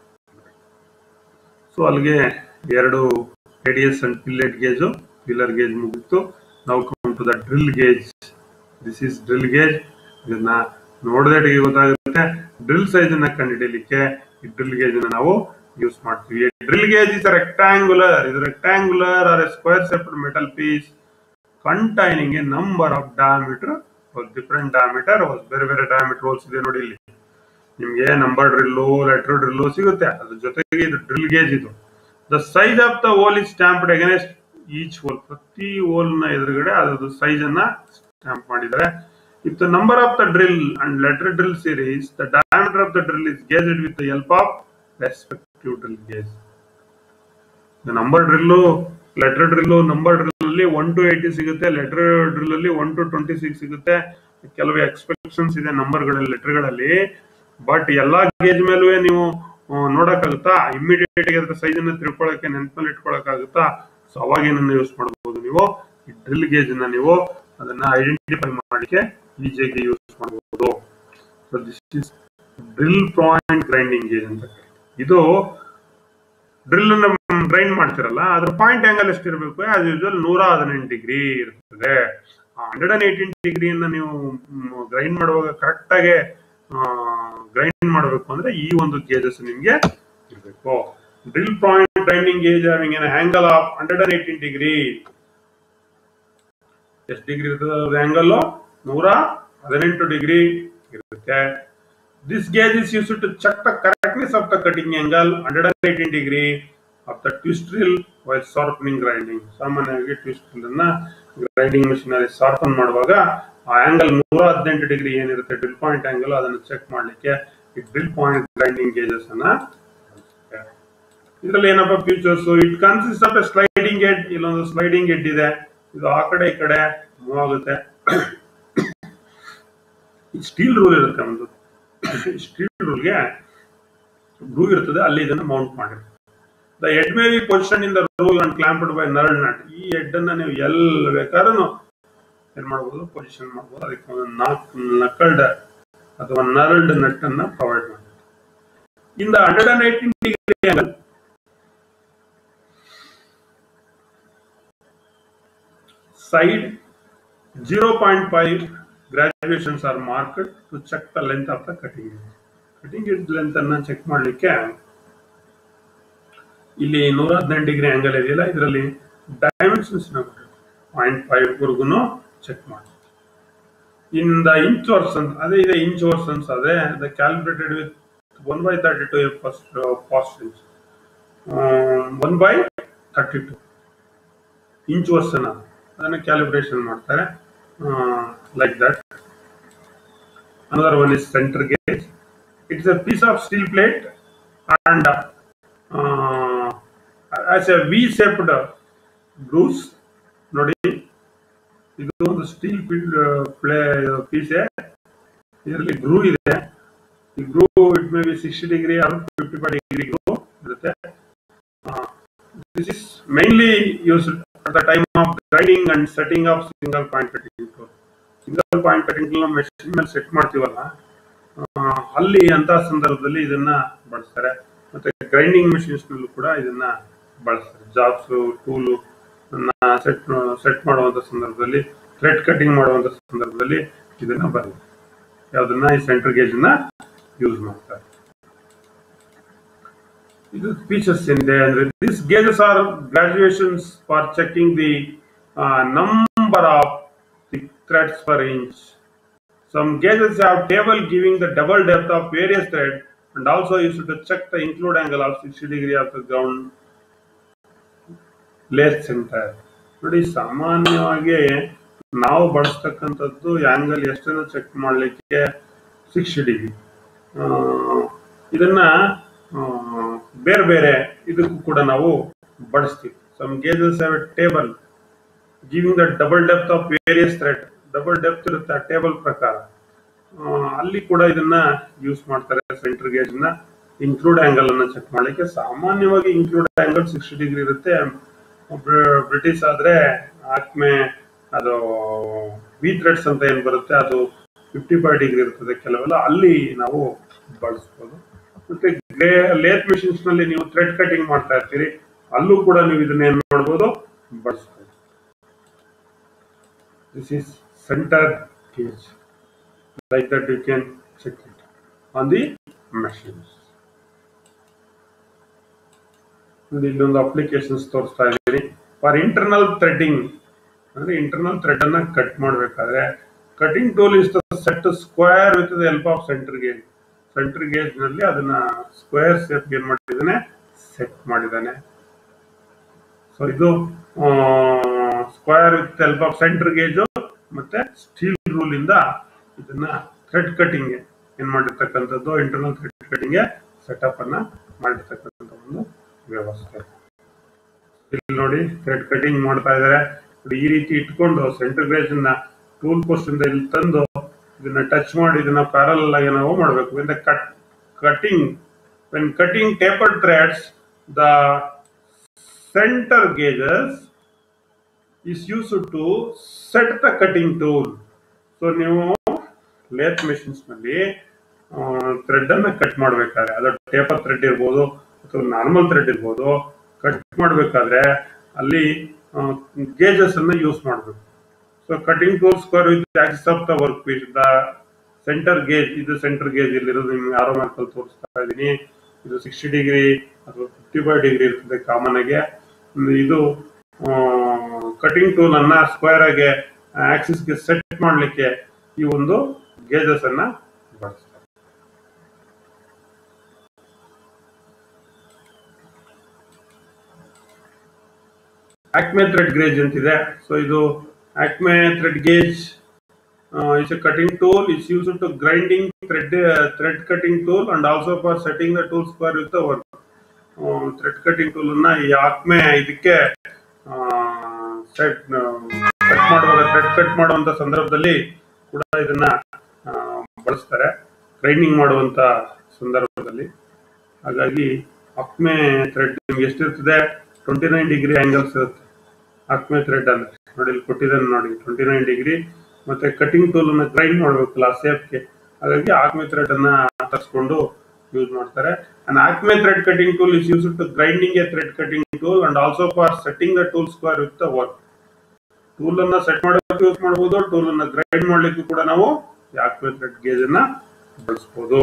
Speaker 1: ಸೊ ಅಲ್ಲಿಗೆ ಎರಡು radius and fillet gauge feeler gauge ಮುಗಿತು ನಾವು come to the drill gauge this is drill gauge ಇದನ್ನ ನೋಡಿದ್ರೆ ಗೊತ್ತಾಗುತ್ತೆ ಡ್ರಿಲ್ ಸೈಜ್ ಅನ್ನ ಕಂಡುಹಿಡಿಯಲಿಕ್ಕೆ ಈ ಡ್ರಿಲ್ ಗೇಜ್ ಅನ್ನ ನಾವು ಯೂಸ್ ಮಾಡ್ತೀವಿ ಡ್ರಿಲ್ ಗೇಜ್ ಇಸ್ ರೆಕ್ಟಾಂಗುಲರ್ ಇದು rectangular or square shaped metal piece containing a number of diameter or different diameter holes ಬೇರೆ ಬೇರೆ diameter holes ಇದೆ ನೋಡಿ ಇಲ್ಲಿ ನಿಮ್ಗೆ ನಂಬರ್ ಡ್ರಿಲ್ಲು ಲೆಟರ್ ಡ್ರಿಲ್ಲು ಸಿಗುತ್ತೆ ಅದ್ರ ಜೊತೆಗೆ ಇದು ಡ್ರಿಲ್ ಗೇಜ್ ಇದು the size of the hole is stamped against each hole ಪ್ರತಿ ಹೋಲ್ ನ ಎದುರುಗಡೆ ಅದ್ರದ್ದು ಸೈಜ್ ಅನ್ನ ಸ್ಟ್ಯಾಂಪ್ ಮಾಡಿದ್ದಾರೆ if the number of the drill and letter drill series the diameter of the drill is gauged with the help of respective drill gauge number drill letter drill number drill ಅಲ್ಲಿ one to eighty ಸಿಗುತ್ತೆ letter drill ಅಲ್ಲಿ one to twenty six ಸಿಗುತ್ತೆ ಕೆಲವು ಎಕ್ಸ್ಪೆಕ್ಷನ್ಸ್ ಇದೆ ನಂಬರ್ಗಳಲ್ಲಿ ಲೆಟರ್ಗಳಲ್ಲಿ but ಎಲ್ಲಾ gauge ಮೇಲೂ ನೀವು ನೋಡಕ್ಕಾಗುತ್ತಾ immediate ಆಗಿ ಅದ್ರ ಸೈಜ್ ಅನ್ನ ತಿಳ್ಕೊಳಕ್ಕೆ ನೆನಪಲ್ಲಿ ಇಟ್ಕೊಳಕ್ಕಾಗುತ್ತಾ ಸೊ ಅವಾಗ ಏನನ್ನ ಯೂಸ್ ಮಾಡಬಹುದು ನೀವು ಈ ಡ್ರಿಲ್ ಗೇಜ್ ಅನ್ನ ನೀವು ಅದನ್ನ ಐಡೆಂಟಿಫೈ ಮಾಡಲಿಕ್ಕೆ ಈಸಿಯಾಗಿ ಯೂಸ್ ಮಾಡಬಹುದು so this is drill point grinding gauge ಅಂತ ಇದು ಡ್ರಿಲ್ ಅನ್ನ ಗ್ರೈಂಡ್ ಮಾಡ್ತಿರಲ್ಲ ಅದ್ರ ಪಾಯಿಂಟ್ ಆಂಗಲ್ ಎಷ್ಟಿರಬೇಕು ಆಸ್ ಯೂಶುವಲ್ ನೂರ ಹದಿನೆಂಟು ಡಿಗ್ರಿ ಇರ್ತದೆ ಹಂಡ್ರೆಡ್ ಅಂಡ್ ಏಯ್ಟೀನ್ ಡಿಗ್ರಿಯನ್ನ ನೀವು ಗ್ರೈಂಡ್ ಮಾಡುವಾಗ ಕರೆಕ್ಟ್ ಆಗಿ ಗ್ರೈಂಡ್ ಮಾಡಬೇಕು ಅಂದ್ರೆ ಈ ಒಂದು ಗೇಜಸ್ ನಿಮ್ಗೆ ಇರಬೇಕು drill point grinding gauge having an angle of hundred and eighteen degree ಎಷ್ಟು ಡಿಗ್ರಿ ಇರ್ತದೆ ಆಂಗಲ್ ನೂರ ಹದಿನೆಂಟು ಡಿಗ್ರಿ ಇರುತ್ತೆ this gauge is use to check the correctness of the cutting angle hundred and eighteen degree of the twist drill while sharpening grinding ಸಾಮಾನ್ಯವಾಗಿ twist drill ಅನ್ನ grinding machine ಅಲ್ಲಿ sharpen ಮಾಡುವಾಗ ಆ angle ನೂರ ಹದಿನೆಂಟು ಡಿಗ್ರಿ ಏನಿರುತ್ತೆ drill point angle ಅದನ್ನು check ಮಾಡಲಿಕ್ಕೆ ಈ ಡ್ರಿಲ್ ಪಾಯಿಂಟ್ ಗ್ರೈಂಡಿಂಗ್ ಗೇಜಸ್ ಅನ್ನ ಇದರಲ್ಲಿ ಏನಪ್ಪ features it consist of a sliding head ಇಲ್ಲೊಂದು ಸ್ಲೈಡಿಂಗ್ ಹೆಡ್ ಇದೆ ಇದು ಆ ಕಡೆ ಈ ಕಡೆ ಮೂವ್ ಆಗುತ್ತೆ ಸ್ಟೀಲ್ ರೂಲ್ ಇರುತ್ತೆ ಒಂದು ಸ್ಟೀಲ್ ರೂಲ್ಗೆ ಗ್ರೂ ಇರ್ತದೆ ಅಲ್ಲಿ ಇದನ್ನು ಮೌಂಟ್ ಮಾಡಿ the head may be position in the rule and clamped by knurled nut ಈ ಹೆಡ್ ಅನ್ನ ನೀವು ಎಲ್ಲಿ ಬೇಕಾದ್ರೂ ಏನ್ ಮಾಡ್ಬೋದು ಪೊಸಿಷನ್ ಮಾಡ್ಬೋದು ಅದಕ್ಕೆ ಒಂದು ನಾಲ್ಕು ನಕಲ್ಡ್ ಅಥವಾ ನರ್ಲ್ಡ್ ನಟ್ ಅನ್ನ ಪ್ರೊವೈಡ್ ಮಾಡಿ in the hundred and eighteen degree angle side 0.5 graduations are marked to check the length of the cutting edge. Cutting edge length ಅನ್ನ ಚೆಕ್ ಮಾಡಲಿಕ್ಕೆ ಇಲ್ಲಿ ನೂರ ಹದಿನೆಂಟು ಡಿಗ್ರಿ ಆಂಗಲ್ ಇದೆಯಲ್ಲ ಇದರಲ್ಲಿ ಡೈಮೆನ್ಷನ್ಸ್ ಪಾಯಿಂಟ್ ಫೈವ್ ವರ್ಗುನು ಚೆಕ್ ಮಾಡಿ ಇನ್ ದ ಇಂಚ್ ವರ್ಷನ್ಸ್ ಅದೇ ಇದೆ ಇಂಚ್ ವರ್ಷನ್ಸ್ ಅದೇ the calculated with one by thirty two first fast inch one by thirty two inch version ಅದು ಅದನ್ನು ಕ್ಯಾಲಿಬ್ರೇಷನ್ ಮಾಡ್ತಾರೆ like that another one is centre gauge it's a piece of steel plate and has a V ಸೇಪ್ಡ್ ಗ್ರೂಸ್ ನೋಡಿ ಇದು ಒಂದು steel play ಪೀಸೆ ಇದರಲ್ಲಿ groove ಇದೆ ಈ groove it may be sixty degree or fifty five degree groove ಇರುತ್ತೆ this is mainly used at the time of grinding and setting of single point cutting tool. Single point cutting tool machine ಮೇಲೆ set ಮಾಡ್ತೀವಲ್ಲ ಆ, ಅಲ್ಲಿ ಅಂತ ಸಂದರ್ಭದಲ್ಲಿ ಇದನ್ನ ಬಳಸ್ತಾರೆ ಮತ್ತೆ ಗ್ರೈಂಡಿಂಗ್ ಮೆಷಿನ್ಸ್ ನಲ್ಲೂ ಕೂಡ ಇದನ್ನ ಬಳಸ್ತಾರೆ ಜಾಬ್ಸ್ ಟೂಲು ಸೆಟ್ ಸೆಟ್ ಮಾಡುವಂತ ಸಂದರ್ಭದಲ್ಲಿ ಥ್ರೆಡ್ ಕಟಿಂಗ್ ಮಾಡುವಂತ ಸಂದರ್ಭದಲ್ಲಿ ಇದನ್ನ ಬರುತ್ತೆ ಯಾವ್ದನ್ನ ಈ ಸೆಂಟರ್ ಗೇಜ್ ನ ಯೂಸ್ ಮಾಡ್ತಾರೆ ಇದು ಫೀಚರ್ಸ್ ಏನಿದೆ ಅಂದ್ರೆ this gauges are graduations for checking the number of the threads per inch some gauges have table giving the double depth of various thread and also use to check the include angle of sixty degree of the ground lathe centre ನೋಡಿ ಸಾಮಾನ್ಯವಾಗಿ ನಾವು ಬಳಸ್ತಕ್ಕಂಥದ್ದು angle ಎಷ್ಟನ್ನು check ಮಾಡಲಿಕ್ಕೆ sixty degree ಇದನ್ನ ಆ, ಬೇರೆ ಬೇರೆ ಇದಕ್ಕೂ ಕೂಡ ನಾವು ಬಳಸ್ತೀವಿ some gauges have a table giving the double depth of various thread double depth ಇರುತ್ತೆ ಆ ಟೇಬಲ್ ಪ್ರಕಾರ ಆ, ಅಲ್ಲಿ ಕೂಡ ಇದನ್ನ ಯೂಸ್ ಮಾಡ್ತಾರೆ ಸೆಂಟರ್ ಗೇಜ್ ನ ಇನ್ಕ್ಲೂಡ್ ಆಂಗಲ್ ಅನ್ನ ಚೆಕ್ ಮಾಡ್ಲಿಕ್ಕೆ ಸಾಮಾನ್ಯವಾಗಿ ಇನ್ಕ್ಲೂಡ್ ಆಂಗಲ್ ಸಿಕ್ಸ್ಟಿ ಡಿಗ್ರಿ ಇರುತ್ತೆ ಬ್ರ- ಬ್ರಿಟಿಷ್ ಆದ್ರೆ ಆಕ್ಮೆ ಅದು ವಿ ಥ್ರೆಡ್ಸ್ ಅಂತ ಏನ್ ಬರುತ್ತೆ ಅದು ಫಿಫ್ಟಿ ಫೈವ್ ಡಿಗ್ರಿ ಇರ್ತದೆ ಕೆಲವೆಲ್ಲ ಅಲ್ಲಿ ನಾವು ಬಳಸ್ಬೋದು ಮತ್ತೆ ಲೇತ್ ಮಿಷಿನ್ಸ್ ನಲ್ಲಿ ನೀವು ಥ್ರೆಡ್ ಕಟಿಂಗ್ ಮಾಡ್ತಾ ಇರ್ತೀರಿ ಅಲ್ಲೂ ಕೂಡ ನೀವು ಇದನ್ನ ಏನ್ ಮಾಡ್ಬೋದು ಬಳಸ್ಬೋದು this is centre gauge like that you can check it on the machines ನೋಡಿ ಇಲ್ಲೊಂದು ಅಪ್ಲಿಕೇಶನ್ಸ್ ತೋರಿಸ್ತಾ ಇದ್ದೀನಿ ಫಾರ್ ಇಂಟರ್ನಲ್ ಥ್ರೆಡ್ಡಿಂಗ್ ಅಂದ್ರೆ ಇಂಟರ್ನಲ್ ಥ್ರೆಡ್ ಅನ್ನ ಕಟ್ ಮಾಡಬೇಕಾದ್ರೆ cutting tool is set square with the help of centre gauge centre gauge ನಲ್ಲಿ ಅದನ್ನ square shape ಏನ್ ಮಾಡಿದ್ದಾನೆ ಸೆಟ್ ಮಾಡಿದ್ದಾನೆ ಸೊ ಇದು square with help of centre gauge ಮತ್ತೆ ಸ್ಟೀಲ್ ರೂಲ್ ಇಂದ ಇದನ್ನ ಥ್ರೆಡ್ ಕಟಿಂಗ್ ಏನ್ ಮಾಡಿರ್ತಕ್ಕಂಥದ್ದು ಇಂಟರ್ನಲ್ ಥ್ರೆಡ್ ಕಟಿಂಗ್ ಸೆಟಪ್ ಅನ್ನ ಮಾಡಿರ್ತಕ್ಕಂಥ ಒಂದು ವ್ಯವಸ್ಥೆ ಇಲ್ಲಿ ನೋಡಿ ಥ್ರೆಡ್ ಕಟಿಂಗ್ ಮಾಡ್ತಾ ಇದಾರೆ ನೋಡಿ, ಈ ರೀತಿ ಇಟ್ಕೊಂಡು ಸೆಂಟರ್ ಗೇಜ್ ನ ಟೂಲ್ ಪೋಸ್ಟ್ ಇಂದ ಇಲ್ಲಿ ತಂದು ಇದನ್ನ ಟಚ್ ಮಾಡಿ ಇದನ್ನ ಪ್ಯಾರಲ್ ಆಗಿ ನಾವು ಮಾಡಬೇಕು when the cut cutting when cutting taper threads the centre gauges is used to set the cutting tool. So ನೀವು ಲೇತ್ ಮೆಷಿನ್ಸ್ ನಲ್ಲಿ ಥ್ರೆಡ್ ಅನ್ನ ಕಟ್ ಮಾಡ್ಬೇಕಾದ್ರೆ ಅದು ಟೇಪರ್ ಥ್ರೆಡ್ ಇರ್ಬೋದು ಅಥವಾ ನಾರ್ಮಲ್ ಥ್ರೆಡ್ ಇರ್ಬೋದು ಕಟ್ ಮಾಡ್ಬೇಕಾದ್ರೆ ಅಲ್ಲಿ ಗೇಜಸ್ ಅನ್ನ ಯೂಸ್ ಮಾಡಬೇಕು so cutting tool square with axis of the work piece the centre gauge ಇದು ಸೆಂಟರ್ ಗೇಜ್ ಇಲ್ಲಿರೋದು ನಿಮ್ಗೆ ಆರೋ ಮಾರ್ಕಲ್ಲಿ ತೋರಿಸ್ತಾ ಇದ್ದೀನಿ ಇದು ಸಿಕ್ಸ್ಟಿ ಡಿಗ್ರಿ ಅಥವಾ ಫಿಫ್ಟಿ ಫೈವ್ ಡಿಗ್ರಿ ಇರ್ತದೆ ಕಾಮನ್ ಆಗಿ ಒಂದು ಇದು ಕಟಿಂಗ್ ಟೂಲ್ ಅನ್ನ ಸ್ಕ್ವೇರ್ ಆಗಿ ಆಕ್ಸಿಸ್ ಗೆ ಸೆಟ್ ಮಾಡ್ಲಿಕ್ಕೆ ಈ ಒಂದು ಗೇಜಸ್ ಅನ್ನ ಬಳಸ್ತಾರೆ ಆಕ್ಮೆ ಥ್ರೆಡ್ ಗೇಜ್ ಅಂತಿದೆ ಸೊ ಇದು Acme thread gauge it's a cutting tool it's use to grinding thread thread cutting tool and also for setting the tool square with the work thread cutting tool ಅನ್ನ ಈ Acme ಇದಕ್ಕೆ set cut ಮಾಡುವಾಗ thread cut ಮಾಡುವಂತ ಸಂದರ್ಭದಲ್ಲಿ ಕೂಡ ಇದನ್ನ ಆ, ಬಳಸ್ತಾರೆ ಗ್ರೈಂಡಿಂಗ್ ಮಾಡುವಂತ ಸಂದರ್ಭದಲ್ಲಿ ಹಾಗಾಗಿ ಅಕ್ಮೆ ಥ್ರೆಡ್ ನಿಮ್ಗೆ ಎಷ್ಟಿರ್ತದೆ ಟ್ವೆಂಟಿ ನೈನ್ ಡಿಗ್ರಿ ಆಂಗಲ್ಸ್ ಇರುತ್ತೆ ಅಕ್ಮೆ ಥ್ರೆಡ್ ಅಂದ್ರೆ ನೋಡಿ ಇಲ್ಲಿ ಕೊಟ್ಟಿದ್ದಾನೆ ನೋಡಿ ಟ್ವೆಂಟಿ ನೈನ್ ಡಿಗ್ರಿ ಮತ್ತೆ ಕಟಿಂಗ್ ಟೂಲ್ ಅನ್ನ ಗ್ರೈಂಡ್ ಮಾಡ್ಬೇಕಲ್ಲ ಸೇಫ್ಗೆ ಹಾಗಾಗಿ ಆಕ್ಮೆ ಥ್ರೆಡ್ ಅನ್ನ ತರಿಸ್ಕೊಂಡು ಯೂಸ್ ಮಾಡ್ತಾರೆ and Acme thread cutting tool is use to grinding a thread cutting tool and also for setting the tool square with the work tool ಅನ್ನ set ಮಾಡೋದಕ್ಕೆ use ಮಾಡಬಹುದು ಟೂಲ್ ಅನ್ನ ಗ್ರೈಂಡ್ ಮಾಡ್ಲಿಕ್ಕೂ ಕೂಡ ನಾವು ಆಕ್ಮೆ ಥ್ರೆಡ್ ಗೇಜ್ ಅನ್ನ ಬಳಸಬಹುದು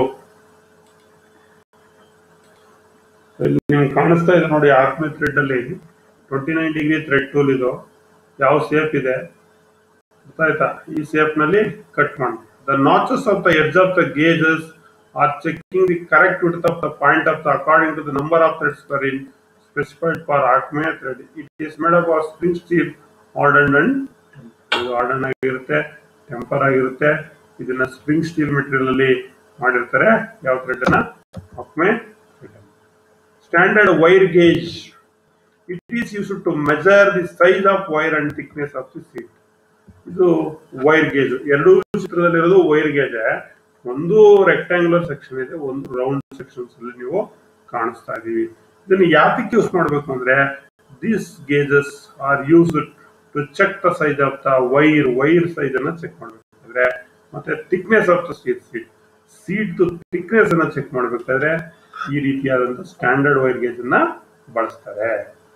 Speaker 1: ಇಲ್ಲಿ ನಿಮ್ಗೆ ಕಾಣಿಸ್ತಾ ಇದೆ ನೋಡಿ ಆಕ್ಮೆ ಥ್ರೆಡ್ ಅಲ್ಲಿ twenty nine degree thread tool ಇದು ಯಾವ ಸೇಫ್ ಇದೆ ಗೊತ್ತಾಯ್ತಾ ಈ ಸೇಫ್ ನಲ್ಲಿ ಕಟ್ ಮಾಡಿ the notches of the edge of the gauges are checking the correct width of the point of the according to the number of threads per in specified for Acme thread it is made up of spring steel hardened and ಇದು hardened ಆಗಿರುತ್ತೆ temper ಆಗಿರುತ್ತೆ ಇದನ್ನ spring steel material ಅಲ್ಲಿ ಮಾಡಿರ್ತಾರೆ ಯಾವ thread ಅನ್ನ Acme standard wire gauge it is use to measure the size of wire and thickness of the sheet ಇದು wire gauge ಎರಡೂ ಚಿತ್ರದಲ್ಲಿರೋದು ವೈರ್ ಗೇಜ್ ಒಂದು ರೆಕ್ಟಾಂಗ್ಯುಲರ್ ಸೆಕ್ಷನ್ ಇದೆ ಒಂದು ರೌಂಡ್ ಸೆಕ್ಷನ್ಸ್ ಅಲ್ಲಿ ನೀವು ಕಾಣಿಸ್ತಾ ಇದೀವಿ ಇದನ್ನ ಯಾತಕ್ಕೆ ಯೂಸ್ ಮಾಡಬೇಕು ಅಂದ್ರೆ this gauges are use to check the size of the wire wire size ಅನ್ನ ಚೆಕ್ ಮಾಡಬೇಕಾದ್ರೆ ಮತ್ತೆ thickness of the sheet sheet sheet thickness ಅನ್ನ ಚೆಕ್ ಮಾಡಬೇಕಾದ್ರೆ ಈ ರೀತಿಯಾದಂತ ಸ್ಟ್ಯಾಂಡರ್ಡ್ ವೈರ್ ಗೇಜ್ ಅನ್ನ ಬಳಸ್ತಾರೆ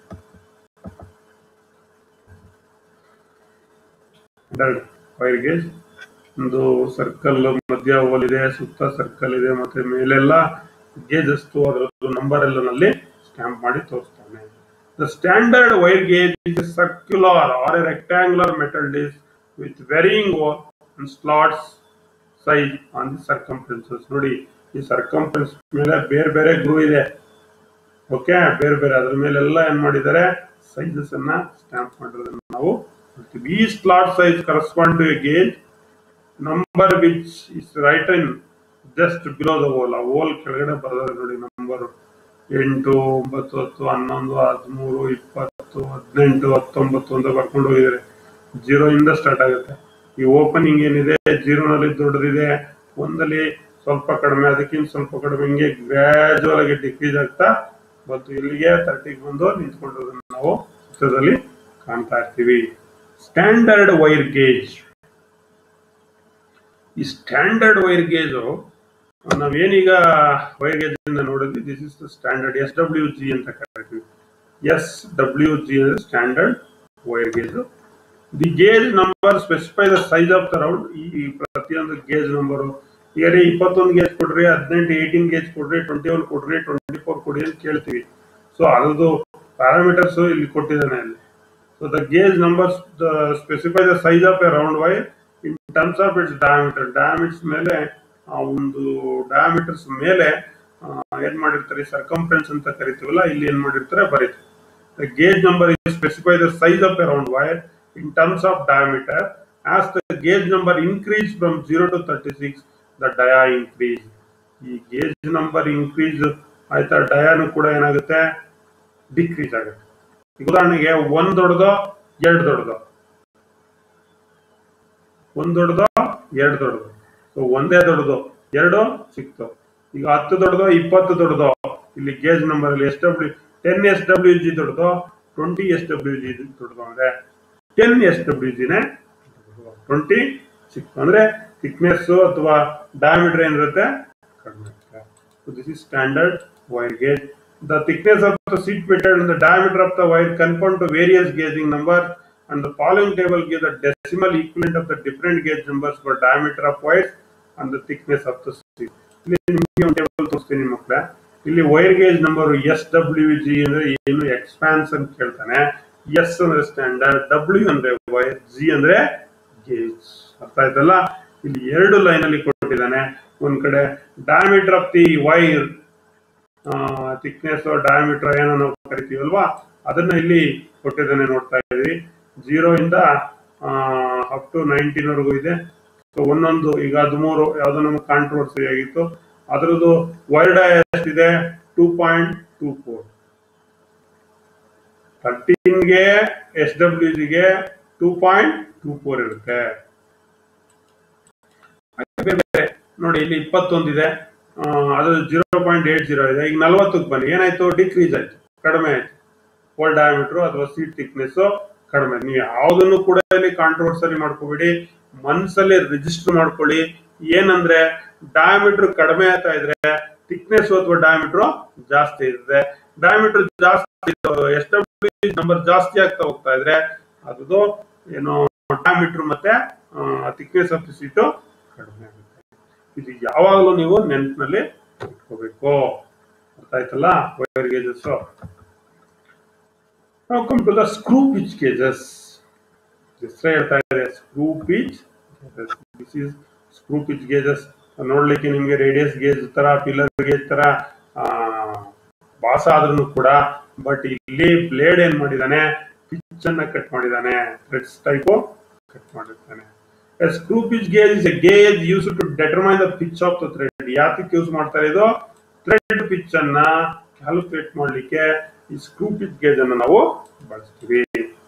Speaker 1: ಸ್ಟ್ಯಾಂಡರ್ಡ್ ವೈರ್ ಗೇಜ್ ಒಂದು ಸರ್ಕಲ್ ಮಧ್ಯ ಹೋಲ್ ಇದೆ ಸುತ್ತ ಸರ್ಕಲ್ ಇದೆ ಮತ್ತೆ ಮೇಲೆಲ್ಲ ಗೇಜಸ್ ಅದರದ್ದು ನಂಬರ್ ಎಲ್ಲ ನಲ್ಲಿ ಸ್ಟ್ಯಾಂಪ್ ಮಾಡಿ ತೋರಿಸ್ತಾನೆ the standard wire gauge is circular or a rectangular metal disc with varying hole and slots size on the circumferences ನೋಡಿ ಈ ಸರ್ಕಂಫರೆನ್ಸ್ ಮೇಲೆ ಬೇರೆ ಬೇರೆ ಗ್ರೂ ಇದೆ ಓಕೆ ಬೇರೆ ಬೇರೆ ಅದ್ರ ಮೇಲೆಲ್ಲ ಏನ್ ಮಾಡಿದ್ದಾರೆ ಸೈಜಸ್ ಅನ್ನ ಸ್ಟ್ಯಾಂಪ್ ಮಾಡಿರೋದನ್ನ ನಾವು ನೋಡ್ತೀವಿ ಈ slot size correspond to a gauge number which is right in just below the hole ಆ ಹೋಲ್ ಕೆಳಗಡೆ ಬರೋದ್ರೆ ನೋಡಿ ನಂಬರ್ ಎಂಟು ಒಂಬತ್ತು ಹತ್ತು ಹನ್ನೊಂದು ಹದಿಮೂರು ಇಪ್ಪತ್ತು ಹದಿನೆಂಟು ಹತ್ತೊಂಬತ್ತು ಅಂತ ಬರ್ಕೊಂಡು ಹೋಗಿದ್ದಾರೆ ಜೀರೋ ಇಂದ ಸ್ಟಾರ್ಟ್ ಆಗುತ್ತೆ ಈ ಓಪನಿಂಗ್ ಏನಿದೆ ಜೀರೋನಲ್ಲಿ ದೊಡ್ಡದಿದೆ ಒಂದಲ್ಲಿ ಸ್ವಲ್ಪ ಕಡಿಮೆ ಅದಕ್ಕಿಂತ ಸ್ವಲ್ಪ ಕಡಿಮೆ ಹಿಂಗೆ ಗ್ರಾಜುವಲ್ ಆಗಿ ಡಿಕ್ರೀಸ್ ಆಗ್ತಾ ಮತ್ತು ಇಲ್ಲಿಗೆ ತರ್ಟಿಗೆ ಬಂದು ನಿಂತ್ಕೊಂಡಿರೋದನ್ನ ನಾವು ಚಿತ್ರದಲ್ಲಿ ಕಾಣ್ತಾ ಇರ್ತೀವಿ ಸ್ಟ್ಯಾಂಡರ್ಡ್ ವೈರ್ ಗೇಜ್ ಈ ಸ್ಟ್ಯಾಂಡರ್ಡ್ ವೈರ್ ಗೇಜು ನಾವೇನೀಗ ವೈರ್ ಗೇಜ್ ನೋಡಿದ್ವಿ this is the standard S W G ಅಂತ ಕರಿತೀವಿ ಎಸ್ ಡಬ್ಲ್ಯೂ ಜಿ ಅಂದ್ರೆ standard wire gauge the gauge number specify the size of the round ಈ ಪ್ರತಿಯೊಂದು ಗೇಜ್ ನಂಬರು ಈಗ ರೀ ಇಪ್ಪತ್ತೊಂದು ಗೇಜ್ ಕೊಡ್ರಿ ಹದಿನೆಂಟು ಏಯ್ಟೀನ್ ಗೇಜ್ ಕೊಡ್ರಿ ಟ್ವೆಂಟಿ ಒನ್ ಕೊಡ್ರಿ ಟ್ವೆಂಟಿ ಫೋರ್ ಕೊಡಿ ಅಂತ ಕೇಳ್ತೀವಿ ಸೊ ಅದ್ರದ್ದು ಪ್ಯಾರಾಮೀಟರ್ಸ್ ಇಲ್ಲಿ ಕೊಟ್ಟಿದ್ದಾನೆ ಅಲ್ಲಿ so the gauge number specify the size of a round wire in terms of its diameter diameters ಮೇಲೆ ಆ ಒಂದು ಡಯಾಮೀಟರ್ಸ್ ಮೇಲೆ ಆ, ಏನ್ ಮಾಡಿರ್ತಾರೆ ಸರ್ಕಂಫರೆನ್ಸ್ ಅಂತ ಕರಿತೀವಲ್ಲ ಇಲ್ಲಿ ಏನ್ ಮಾಡಿರ್ತಾರೆ ಬರೀತಾರೆ the gauge number is specify the size of a round wire in terms of diameter as the gauge number increase from 0 to 36 the dia increase ಈ ಗೇಜ್ ನಂಬರ್ ಇನ್ಕ್ರೀಸ್ ಆಯ್ತಾ ಡಯಾನು ಕೂಡ ಏನಾಗುತ್ತೆ ಡಿಕ್ರೀಸ್ ಆಗುತ್ತೆ ಈಗ ಉದಾಹರಣೆಗೆ ಒಂದ್ ದೊಡ್ಡದೋ ಎರಡು ದೊಡ್ಡದೋ ಒಂದ್ ದೊಡ್ಡದೋ ಎರಡು ದೊಡ್ಡದು ಸೊ ಒಂದೇ ದೊಡ್ಡದು ಎರಡು ಚಿಕ್ಕದು ಈಗ ಹತ್ತು ದೊಡ್ಡದೋ ಇಪ್ಪತ್ತು ದೊಡ್ಡದೋ ಇಲ್ಲಿ ಗೇಜ್ ನಂಬರ್ ಅಲ್ಲಿ S W ten S W G ದೊಡ್ಡದೋ ಟ್ವೆಂಟಿ ಎಸ್ ಡಬ್ಲ್ಯೂ ಜಿ ದೊಡ್ಡದು ಅಂದ್ರೆ ಟೆನ್ ಎಸ್ ಡಬ್ಲ್ಯೂ ಜಿನೇ ಟ್ವೆಂಟಿ ಚಿಕ್ಕ ಅಂದ್ರೆ ಥಿಕ್ನೆಸ್ ಅಥವಾ ಡಯಾಮೀಟರ್ ಏನಿರುತ್ತೆ ಕಡಿಮೆ ಇರುತ್ತೆ this is standard wire gauge the thickness of the sheet metal and the diameter of the wire conform to various gauging number and the following table gives the decimal equivalent of the different gauge numbers for diameter of wires and the thickness of the steel. ಇಲ್ಲಿ ನಿಮಗೆ ಒಂದು table ತೋರಿಸ್ತೀನಿ ಮಕ್ಕಳೇ ಇಲ್ಲಿ wire gauge number S W G ಅಂದ್ರೆ ಏನು expands ಅಂತ ಕೇಳ್ತಾನೆ ಎಸ್ ಅಂದ್ರೆ ಸ್ಟ್ಯಾಂಡರ್ಡ್ ಡಬ್ಲ್ಯೂ ಅಂದ್ರೆ ವೈರ್ ಜಿ ಅಂದ್ರೆ ಗೇಜ್ ಅರ್ಥ ಆಯ್ತಲ್ಲ ಇಲ್ಲಿ ಎರಡು ಲೈನ್ ಅಲ್ಲಿ ಕೊಟ್ಟಿದ್ದಾನೆ ಒಂದ್ ಕಡೆ diameter of the wire thickness diameter ಏನೋ ನಾವು ಕರಿತೀವಲ್ವಾ ಅದನ್ನ ಇಲ್ಲಿ ಕೊಟ್ಟಿದ್ದಾನೆ ನೋಡ್ತಾ ಇದ್ವಿ ಜೀರೋ ಇಂದ ಅಪ್ ಟು ನೈನ್ಟೀನ್ ವರೆಗೂ ಇದೆ ಸೊ ಒಂದೊಂದು ಈಗ ಹದಿಮೂರು ಯಾವ್ದೋ ನಮಗೆ ಕಾಂಟ್ರವರ್ಸಿ ಆಗಿತ್ತು ಅದರದ್ದು ವರ್ಡ್ ಎಷ್ಟಿದೆ ಟೂ ಪಾಯಿಂಟ್ ಟೂ ಫೋರ್ ಥರ್ಟೀನ್ಗೆ ಎಸ್ ಡಬ್ಲ್ಯೂ ಜಿಗೆ ಟೂ ಪಾಯಿಂಟ್ ಟೂ ಫೋರ್ ಇರುತ್ತೆ ಹಾಗೆ ಬೇರೆ ಬೇರೆ ನೋಡಿ ಇಲ್ಲಿ ಇಪ್ಪತ್ತೊಂದಿದೆ ಅದು ಜೀರೋ ಪಾಯಿಂಟ್ ಏಟ್ ಜೀರೋ ಇದೆ ಈಗ ನಲವತ್ತಕ್ಕೆ ಬನ್ನಿ ಏನಾಯ್ತು ಡಿಕ್ರೀಸ್ ಆಯ್ತು ಕಡಿಮೆ ಆಯ್ತು ಹೋಲ್ ಡಯಾಮೀಟರ್ ಅಥವಾ ಸೀಟ್ ಥಿಕ್ನೆಸ್ ಕಡಿಮೆ ನೀವು ಯಾವುದನ್ನು ಕೂಡ ಇಲ್ಲಿ ಕಾಂಟ್ರವರ್ಸರಿ ಮಾಡ್ಕೋಬೇಡಿ ಮನ್ಸಲ್ಲಿ ರಿಜಿಸ್ಟರ್ ಮಾಡ್ಕೊಳ್ಳಿ ಏನಂದ್ರೆ ಡಯಾಮೀಟರ್ ಕಡಿಮೆ ಆಗ್ತಾ ಇದ್ರೆ ಥಿಕ್ನೆಸ್ ಅಥವಾ ಡಯಾಮೀಟರ್ ಜಾಸ್ತಿ ಇರುತ್ತೆ ಡಯಾಮೀಟರ್ ಜಾಸ್ತಿ ಎಸ್ ನಂಬರ್ ಜಾಸ್ತಿ ಆಗ್ತಾ ಹೋಗ್ತಾ ಇದ್ರೆ ಅದು ಏನು ಡಯಾಮೀಟರ್ ಮತ್ತೆ ಥಿಕ್ನೆಸ್ ಆಫ್ ಸೀಟು ಕಡಿಮೆ ಆಗುತ್ತೆ ಇದು ಯಾವಾಗಲೂ ನೀವು ನೆನಪಿನಲ್ಲಿ ಇಟ್ಕೋಬೇಕು ಅರ್ಥ ಆಯ್ತಲ್ಲ wire gauges Now come to the screw pitch gauges. ಹೆಸರೇ ಹೇಳ್ತಾ ಇದೆ screw pitch this is screw pitch gauges ನೋಡ್ಲಿಕ್ಕೆ ನಿಮಗೆ ರೇಡಿಯಸ್ ಗೇಜ್ ತರ ಪಿಲ್ಲರ್ ಗೇಜ್ ತರ ಬಾಸ ಆದ್ರೂ ಕೂಡ ಬಟ್ ಇಲ್ಲಿ ಬ್ಲೇಡ್ ಏನ್ ಮಾಡಿದಾನೆ ಪಿಚ್ ಅನ್ನ ಕಟ್ ಮಾಡಿದಾನೆ ಥ್ರೆಡ್ಸ್ ಟೈಪ್ ಕಟ್ ಮಾಡಿರ್ತಾನೆ screw pitch gauge is a gauge use to determine the pitch of the thread ಯಾತಕ್ಕೆ ಯೂಸ್ ಮಾಡ್ತಾರೆ ಇದು ಥ್ರೆಡ್ ಪಿಚ್ ಅನ್ನ ಕ್ಯಾಲ್ಕುಲೇಟ್ ಮಾಡ್ಲಿಕ್ಕೆ ಈ ಸ್ಕ್ರೂ ಪಿಚ್ ಗೇಜ್ ಅನ್ನ ನಾವು ಬಳಸ್ತೀವಿ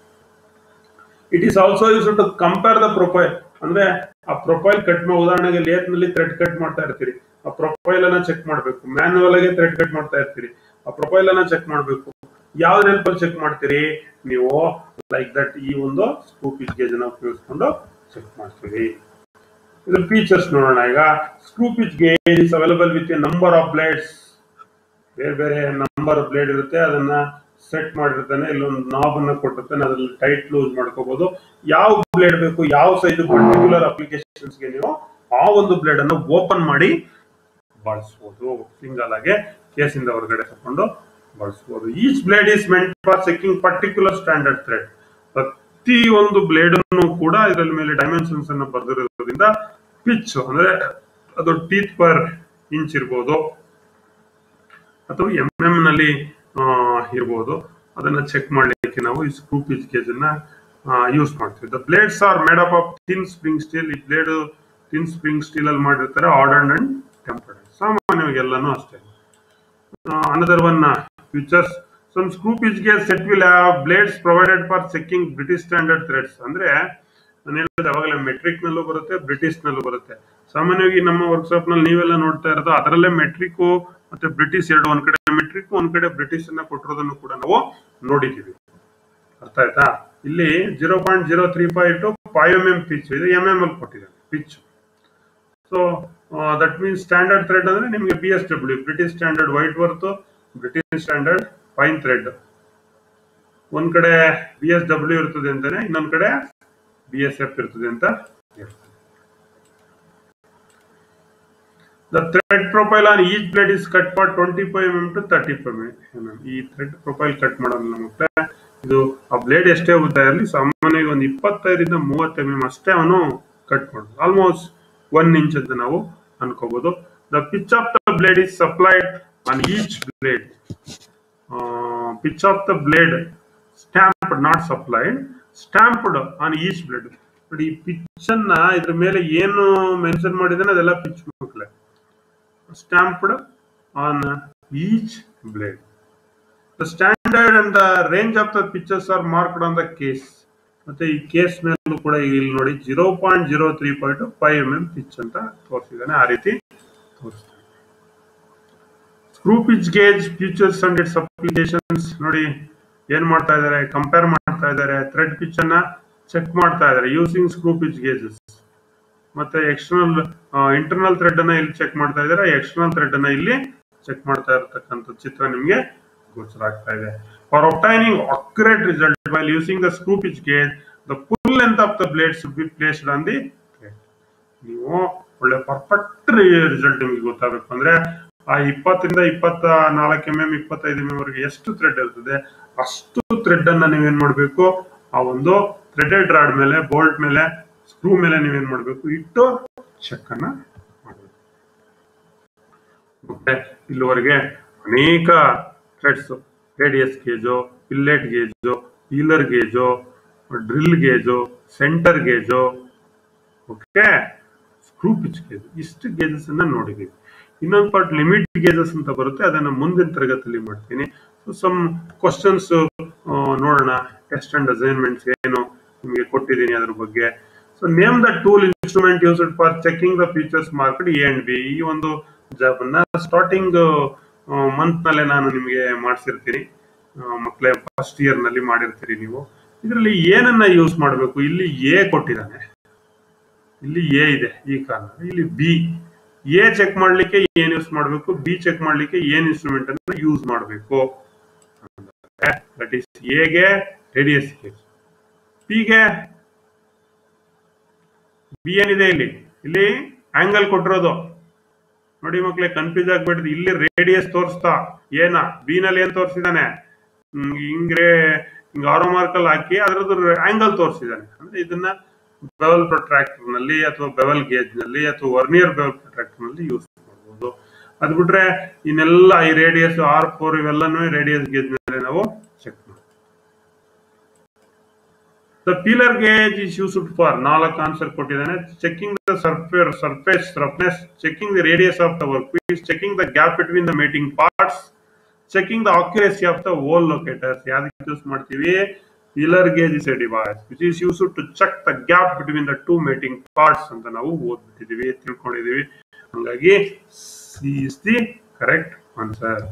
Speaker 1: it is also use to compare the profile ಅಂದ್ರೆ ಆ ಪ್ರೊಫೈಲ್ ಕಟ್ ಉದಾಹರಣೆಗೆ ಲೇತ್ ನಲ್ಲಿ ಥ್ರೆಡ್ ಕಟ್ ಮಾಡ್ತಾ ಇರ್ತೀರಿ ಆ ಪ್ರೊಫೈಲ್ ಅನ್ನ ಚೆಕ್ ಮಾಡಬೇಕು ಮ್ಯಾನುವಲ್ ಆಗಿ ಥ್ರೆಡ್ ಕಟ್ ಮಾಡ್ತಾ ಇರ್ತೀರಿ ಆ ಪ್ರೊಫೈಲ್ ಅನ್ನ ಚೆಕ್ ಮಾಡಬೇಕು ಯಾವ್ದು ನೆನಪಲ್ಲಿ ಚೆಕ್ ಮಾಡ್ತೀರಿ ನೀವು ಲೈಕ್ ದಟ್ ಈ ಒಂದು ಸ್ಕ್ರೂ ಪಿಚ್ ಗೇಜ್ ಅನ್ನ ಉಪಯೋಗಿಸ್ಕೊಂಡು ಚೆಕ್ ಮಾಡ್ತೀವಿ ಇದ್ರ ಫೀಚರ್ಸ್ ನೋಡೋಣ ಈಗ screw pitch gauge is available with a number of blades ಬೇರೆ ಬೇರೆ ನಂಬರ್ ಬ್ಲೇಡ್ ಇರುತ್ತೆ ಅದನ್ನ ಸೆಟ್ ಮಾಡಿರ್ತಾನೆ ಇಲ್ಲೊಂದು ನಾಬ್ ಅನ್ನ ಕೊಟ್ಟಿರ್ತಾನೆ ಅದ್ರಲ್ಲಿ ಟೈಟ್ ಲೂಸ್ ಮಾಡ್ಕೋಬಹುದು ಯಾವ ಬ್ಲೇಡ್ ಬೇಕು ಯಾವ ಸೈಜ್ ಪರ್ಟಿಕ್ಯುಲರ್ ಅಪ್ಲಿಕೇಶನ್ಸ್ ಗೆ ನೀವು ಆ ಒಂದು ಬ್ಲೇಡ್ ಅನ್ನು ಓಪನ್ ಮಾಡಿ ಬಳಸಬಹುದು ಸಿಂಗಲ್ ಆಗಿ ಕೇಸಿಂದ ಹೊರಗಡೆ ತಕೊಂಡು ಬಳಸಬಹುದು each blade is meant for checking particular standard thread ಪ್ರತಿ ಒಂದು ಬ್ಲೇಡ್ ಅನ್ನು ಕೂಡ ಇದರ ಮೇಲೆ ಡೈಮೆನ್ಷನ್ಸ್ ಅನ್ನು ಬರೆದಿರೋದ್ರಿಂದ ಪಿಚ್ ಅಂದ್ರೆ ಅದು ಟೀತ್ ಪರ್ ಇಂಚ್ ಇರ್ಬೋದು ಅಥವಾ ಎಂ ಎಂ ನಲ್ಲಿ ಆ, ಇರ್ಬೋದು ಅದನ್ನ ಚೆಕ್ ಮಾಡ್ಲಿಕ್ಕೆ ನಾವು ಈ ಸ್ಕ್ರೂ ಪಿಚ್ ಗೇಜ್ ಅನ್ನ ಯೂಸ್ ಮಾಡ್ತೀವಿ the blades are made up of thin spring steel ಈ ಬ್ಲೇಡ್ ಥಿನ್ ಸ್ಪ್ರಿಂಗ್ ಸ್ಟೀಲ್ ಅಲ್ಲಿ ಮಾಡಿರ್ತಾರೆ ಆರ್ಡರ್ಡ್ ಅಂಡ್ ಟೆಂಪರ್ಡ್ ಸಾಮಾನ್ಯವಾಗಿ ಎಲ್ಲಾನು ಅಷ್ಟೇ another one features some screw pitch gauge set will have blades provided for checking British standard threads ಅಂದ್ರೆ ನಾನು ಹೇಳಿದ ಅವಾಗಲೇ ಮೆಟ್ರಿಕ್ ನಲ್ಲೂ ಬರುತ್ತೆ ಬ್ರಿಟಿಷ್ ನಲ್ಲೂ ಬರುತ್ತೆ ಸಾಮಾನ್ಯವಾಗಿ ನಮ್ಮ ವರ್ಕ್ಶಾಪ್ ನಲ್ಲಿ ನೀವೆಲ್ಲ ನೋಡ್ತಾ ಇರೋದು ಅದರಲ್ಲೇ ಮೆಟ್ರಿಕ್ ಮತ್ತೆ ಬ್ರಿಟಿಷ್ ಎರಡು ಒಂದ್ ಕಡೆ ಮೆಟ್ರಿಕ್ ಒಂದ್ ಕಡೆ ಬ್ರಿಟಿಷ್ ಅನ್ನ ಕೊಟ್ಟಿರೋದನ್ನು ಕೂಡ ನಾವು ನೋಡಿದ್ದೀವಿ ಅರ್ಥ ಆಯ್ತಾ ಇಲ್ಲಿ zero point zero three five to five M M pitch ಇದು ಎಂ ಎಂ ಅಲ್ಲಿ ಕೊಟ್ಟಿದ್ದಾರೆ pitch so that means standard thread ಅಂದ್ರೆ ನಿಮಗೆ B S W British standard Whitworth British standard fine thread ಒಂದ್ ಕಡೆ ಬಿ ಎಸ್ ಡಬ್ಲ್ಯೂ ಇರ್ತದೆ ಅಂತಾನೆ ಇನ್ನೊಂದ್ ಕಡೆ ಬಿ ಎಸ್ ಎಫ್ ಇರ್ತದೆ ಅಂತ ಹೇಳ್ತಾರೆ The thread profile on each blade is cut for 25 mm to 35 mm. ಈ ಥ್ರೆಡ್ ಪ್ರೊಫೈಲ್ ಕಟ್ ಮಾಡೋದು ಮತ್ತೆ ಇದು ಆ ಬ್ಲೇಡ್ ಎಷ್ಟೇ ಉದ್ದ ಇರಲಿ ಸಾಮಾನ್ಯವಾಗಿ ಒಂದು ಇಪ್ಪತ್ತೈದರಿಂದ ಮೂವತ್ತು ಎಂ ಎಂ ಅಷ್ಟೇ ಅವನು ಕಟ್ ಮಾಡೋದು ಆಲ್ಮೋಸ್ಟ್ ಒನ್ ಇಂಚ್ ಅಂತ ನಾವು ಅನ್ಕೋಬಹುದು the pitch of the blade is supplied on each blade pitch of the blade stamped not supplied stamped on each blade ನೋಡಿ ಈ ಪಿಚ್ ಅನ್ನ ಇದ್ರ ಮೇಲೆ ಏನು ಮೆನ್ಷನ್ ಮಾಡಿದಾನೆ ಅದೆಲ್ಲ ಪಿಚ್ ಮಕ್ಕಳೇ stamped on each blade. The standard and the range of the pitches are marked on the case. ಮತ್ತೆ ಈ ಕೇಸ್ ಮೇಲೂ ಕೂಡ ಇಲ್ಲಿ ನೋಡಿ zero point zero three point five M M pitch ಅಂತ ತೋರಿಸಿದ್ದಾನೆ ಆ ರೀತಿ ತೋರಿಸ್ತಾನೆ screw pitch gauge features and its applications ನೋಡಿ ಏನ್ ಮಾಡ್ತಾ ಇದ್ದಾರೆ ಕಂಪೇರ್ ಮಾಡ್ತಾ ಇದ್ದಾರೆ ಥ್ರೆಡ್ ಪಿಚ್ ಅನ್ನ ಚೆಕ್ ಮಾಡ್ತಾ ಇದ್ದಾರೆ ಯೂಸಿಂಗ್ ಸ್ಕ್ರೂ ಪಿಚ್ ಗೇಜಸ್ ಮತ್ತೆ ಎಕ್ಸ್ಟರ್ನಲ್ ಇಂಟರ್ನಲ್ ಥ್ರೆಡ್ ಅನ್ನ ಇಲ್ಲಿ ಚೆಕ್ ಮಾಡ್ತಾ ಇದ್ದಾರೆ ಎಕ್ಸ್ಟರ್ನಲ್ ಥ್ರೆಡ್ ಅನ್ನ ಇಲ್ಲಿ ಚೆಕ್ ಮಾಡ್ತಾ ಇರತಕ್ಕಂಥ ಚಿತ್ರ ನಿಮಗೆ ಗೋಚರ ಆಗ್ತಾ ಇದೆ for obtaining accurate result while using the screw pitch gauge the full length of the blade should be placed on the thread ನೀವು ಒಳ್ಳೆ ಪರ್ಫೆಕ್ಟ್ ರಿಸಲ್ಟ್ ನಿಮಗೆ ಗೊತ್ತಾಗಬೇಕು ಅಂದ್ರೆ ಆ ಇಪ್ಪತ್ತರಿಂದ ಇಪ್ಪತ್ತ ನಾಲ್ಕು ಎಂ ಎಂ ಇಪ್ಪತ್ತೈದು ಎಂ ಎಂ ವರೆಗೆ ಎಷ್ಟು ಥ್ರೆಡ್ ಇರ್ತದೆ ಅಷ್ಟು ಥ್ರೆಡ್ ಅನ್ನ ನೀವೇನ್ ಮಾಡಬೇಕು ಆ ಒಂದು ಥ್ರೆಡೆಡ್ ರಾಡ್ ಮೇಲೆ ಬೋಲ್ಟ್ ಮೇಲೆ ಸ್ಕ್ರೂ ಮೇಲೆ ನೀವೇನ್ ಮಾಡಬೇಕು ಇಟ್ಟು ಚೆಕ್ ಅನ್ನ ಮಾಡಬೇಕು ಮತ್ತೆ ಇಲ್ಲಿವರೆಗೆ ಅನೇಕ threads radius gauge fillet gauge feeler gauge drill gauge centre gauge okay screw pitch gauge ಇಷ್ಟು ಗೇಜಸ್ ಅನ್ನ ನೋಡಿದೀವಿ ಇನ್ನೊಂದು ಪಾರ್ಟ್ ಲಿಮಿಟ್ ಗೇಜಸ್ ಅಂತ ಬರುತ್ತೆ ಅದನ್ನ ಮುಂದಿನ ತರಗತಿಯಲ್ಲಿ ಮಾಡ್ತೀನಿ ಸೊ ಸಮ್ ಕ್ವಶನ್ಸ್ ನೋಡೋಣ ಟೆಸ್ಟ್ ಅಂಡ್ ಅಸೈನ್ಮೆಂಟ್ಸ್ ಏನು ನಿಮಗೆ ಕೊಟ್ಟಿದ್ದೀನಿ ಅದ್ರ ಬಗ್ಗೆ so name the tool instrument used for checking the features marked A and B ಈ ಒಂದು ಜಾಬ್ ಅನ್ನ ಸ್ಟಾರ್ಟಿಂಗ್ ಮಂತ್ ನಲ್ಲೇ ನಾನು ನಿಮಗೆ ಮಾಡಿಸಿರ್ತೀನಿ ಮಕ್ಕಳೇ ಫಸ್ಟ್ ಇಯರ್ ನಲ್ಲಿ ಮಾಡಿರ್ತೀರಿ ನೀವು ಇದರಲ್ಲಿ ಏನನ್ನ ಯೂಸ್ ಮಾಡಬೇಕು ಇಲ್ಲಿ ಎ ಕೊಟ್ಟಿದ್ದಾನೆ ಇಲ್ಲಿ ಎ ಇದೆ ಈ ಕಾರಣ ಇಲ್ಲಿ ಬಿ ಎ ಚೆಕ್ ಮಾಡ್ಲಿಕ್ಕೆ ಏನ್ ಯೂಸ್ ಮಾಡಬೇಕು ಬಿ ಚೆಕ್ ಮಾಡ್ಲಿಕ್ಕೆ ಏನ್ ಇನ್ಸ್ಟ್ರೂಮೆಂಟ್ ಅನ್ನ ಯೂಸ್ ಮಾಡಬೇಕು ದಟ್ ಈಸ್ ಎಗೆ ರೇಡಿಯಸ್ ಗೇಜ್ ಪಿಗೆ ಬಿ ಏನಿದೆ ಇಲ್ಲಿ ಇಲ್ಲಿ ಆಂಗಲ್ ಕೊಟ್ಟಿರೋದು ನೋಡಿ ಮಕ್ಳೇ ಕನ್ಫ್ಯೂಸ್ ಆಗ್ಬಿಡ್ದು ಇಲ್ಲಿ ರೇಡಿಯಸ್ ತೋರಿಸ್ತಾ ಏನ ಬಿ ನಲ್ಲಿ ಏನ್ ತೋರಿಸಿದಾನೆ ಹಿಂಗ್ರೆ ಹಿಂಗ್ ಆರೋ ಮಾರ್ಕಲ್ ಹಾಕಿ ಅದ್ರದ್ದು ಆಂಗಲ್ ತೋರಿಸಿದಾನೆ ಅಂದ್ರೆ ಇದನ್ನ ಬೆವಲ್ ಪ್ರೊಟ್ರಾಕ್ಟರ್ ನಲ್ಲಿ ಅಥವಾ ಬೆವಲ್ ಗೇಜ್ ನಲ್ಲಿ ಅಥವಾ ವರ್ನಿಯರ್ ಬೆವಲ್ ಪ್ರೊಟ್ರಾಕ್ಟರ್ ನಲ್ಲಿ ಯೂಸ್ ಮಾಡಬಹುದು ಅದ್ ಬಿಟ್ರೆ ಇನ್ನೆಲ್ಲ ಈ ರೇಡಿಯಸ್ ಆರ್ ಫೋರ್ ಇವೆಲ್ಲನೂ ರೇಡಿಯಸ್ ಗೇಜ್ ನಲ್ಲಿ ನಾವು ಚೆಕ್ ಮಾಡ್ತೀವಿ the feeler gauge is used for ನಾಲ್ಕು ಆನ್ಸರ್ ಕೊಟ್ಟಿದ್ದಾನೆ checking the surface surface roughness checking the radius of the work piece checking the gap between the mating parts checking the accuracy of the hole locators ಯಾವ್ದಕ್ಕೆ use ಮಾಡ್ತೀವಿ feeler gauge is a device which is use to check the gap between the two mating parts ಅಂತ ನಾವು ಓದ್ಬಿಟ್ಟಿದೀವಿ ತಿಳ್ಕೊಂಡಿದೀವಿ ಹಂಗಾಗಿ C is the correct answer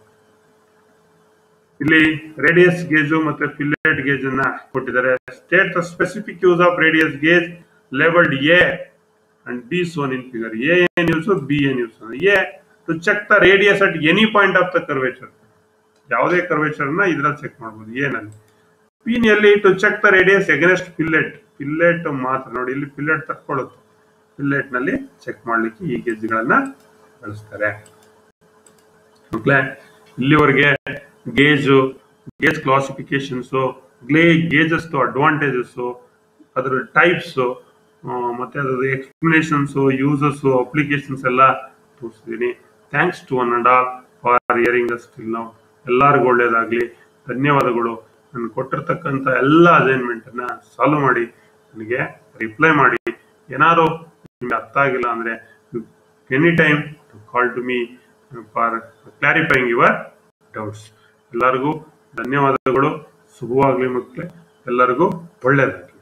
Speaker 1: ಇಲ್ಲಿ radius gauge ಮತ್ತೆ fillet gauge ಅನ್ನ ಕೊಟ್ಟಿದ್ದಾರೆ state the specific use of radius gauge labelled A and B shown in figure A ಏನ್ ಯೂಸ್ ಬಿ ಏನ್ use A to check the radius at any point of the curvature ಯಾವುದೇ curvature ನ ಇದ್ರಲ್ಲಿ check ಮಾಡಬಹುದು ಏನಲ್ಲಿ ಪಿನಲ್ಲಿ to check the radius against fillet fillet ಮಾತ್ರ ನೋಡಿ ಇಲ್ಲಿ ಫಿಲ್ಲೆಟ್ ತಕ್ಕೊಳ್ಳುತ್ತೆ ಫಿಲ್ಲೆಟ್ ನಲ್ಲಿ ಚೆಕ್ ಮಾಡ್ಲಿಕ್ಕೆ ಈ ಗೇಜ್ ಗಳನ್ನ ಬಳಸ್ತಾರೆ ಮಕ್ಳೇ ಇಲ್ಲಿವರೆಗೆ ಗೇಜು ಗೇಜ್ ಕ್ಲಾಸಿಫಿಕೇಶನ್ಸ್ ಗ್ಲೇ ಗೇಜಸ್ ಅಡ್ವಾಂಟೇಜಸ್ ಅದರ ಟೈಪ್ಸ್ ಮತ್ತೆ ಅದ್ರ ಎಕ್ಸ್ಪ್ಲನೇಷನ್ಸ್ ಯೂಸಸ್ ಅಪ್ಲಿಕೇಶನ್ಸ್ ಎಲ್ಲ ತೋರಿಸಿದ್ದೀನಿ thanks to one and all for hearing the still ನಾವು ಎಲ್ಲರಿಗೂ ಒಳ್ಳೇದಾಗ್ಲಿ ಧನ್ಯವಾದಗಳು ನಾನು ಕೊಟ್ಟಿರ್ತಕ್ಕಂಥ ಎಲ್ಲ ಅಸೈನ್ಮೆಂಟ್ ಅನ್ನ ಸಾಲ್ವ್ ಮಾಡಿ ನನಗೆ ರಿಪ್ಲೈ ಮಾಡಿ ಏನಾದ್ರು ನಿಮ್ಗೆ ಅರ್ಥ ಆಗಿಲ್ಲ ಅಂದ್ರೆ any time to call to me for clarifying your doubts ಎಲ್ಲರಿಗೂ ಧನ್ಯವಾದಗಳು ಶುಭವಾಗ್ಲಿ ಮಕ್ಕಳೇ ಎಲ್ಲರಿಗೂ ಒಳ್ಳೆಯದಾಗಲಿ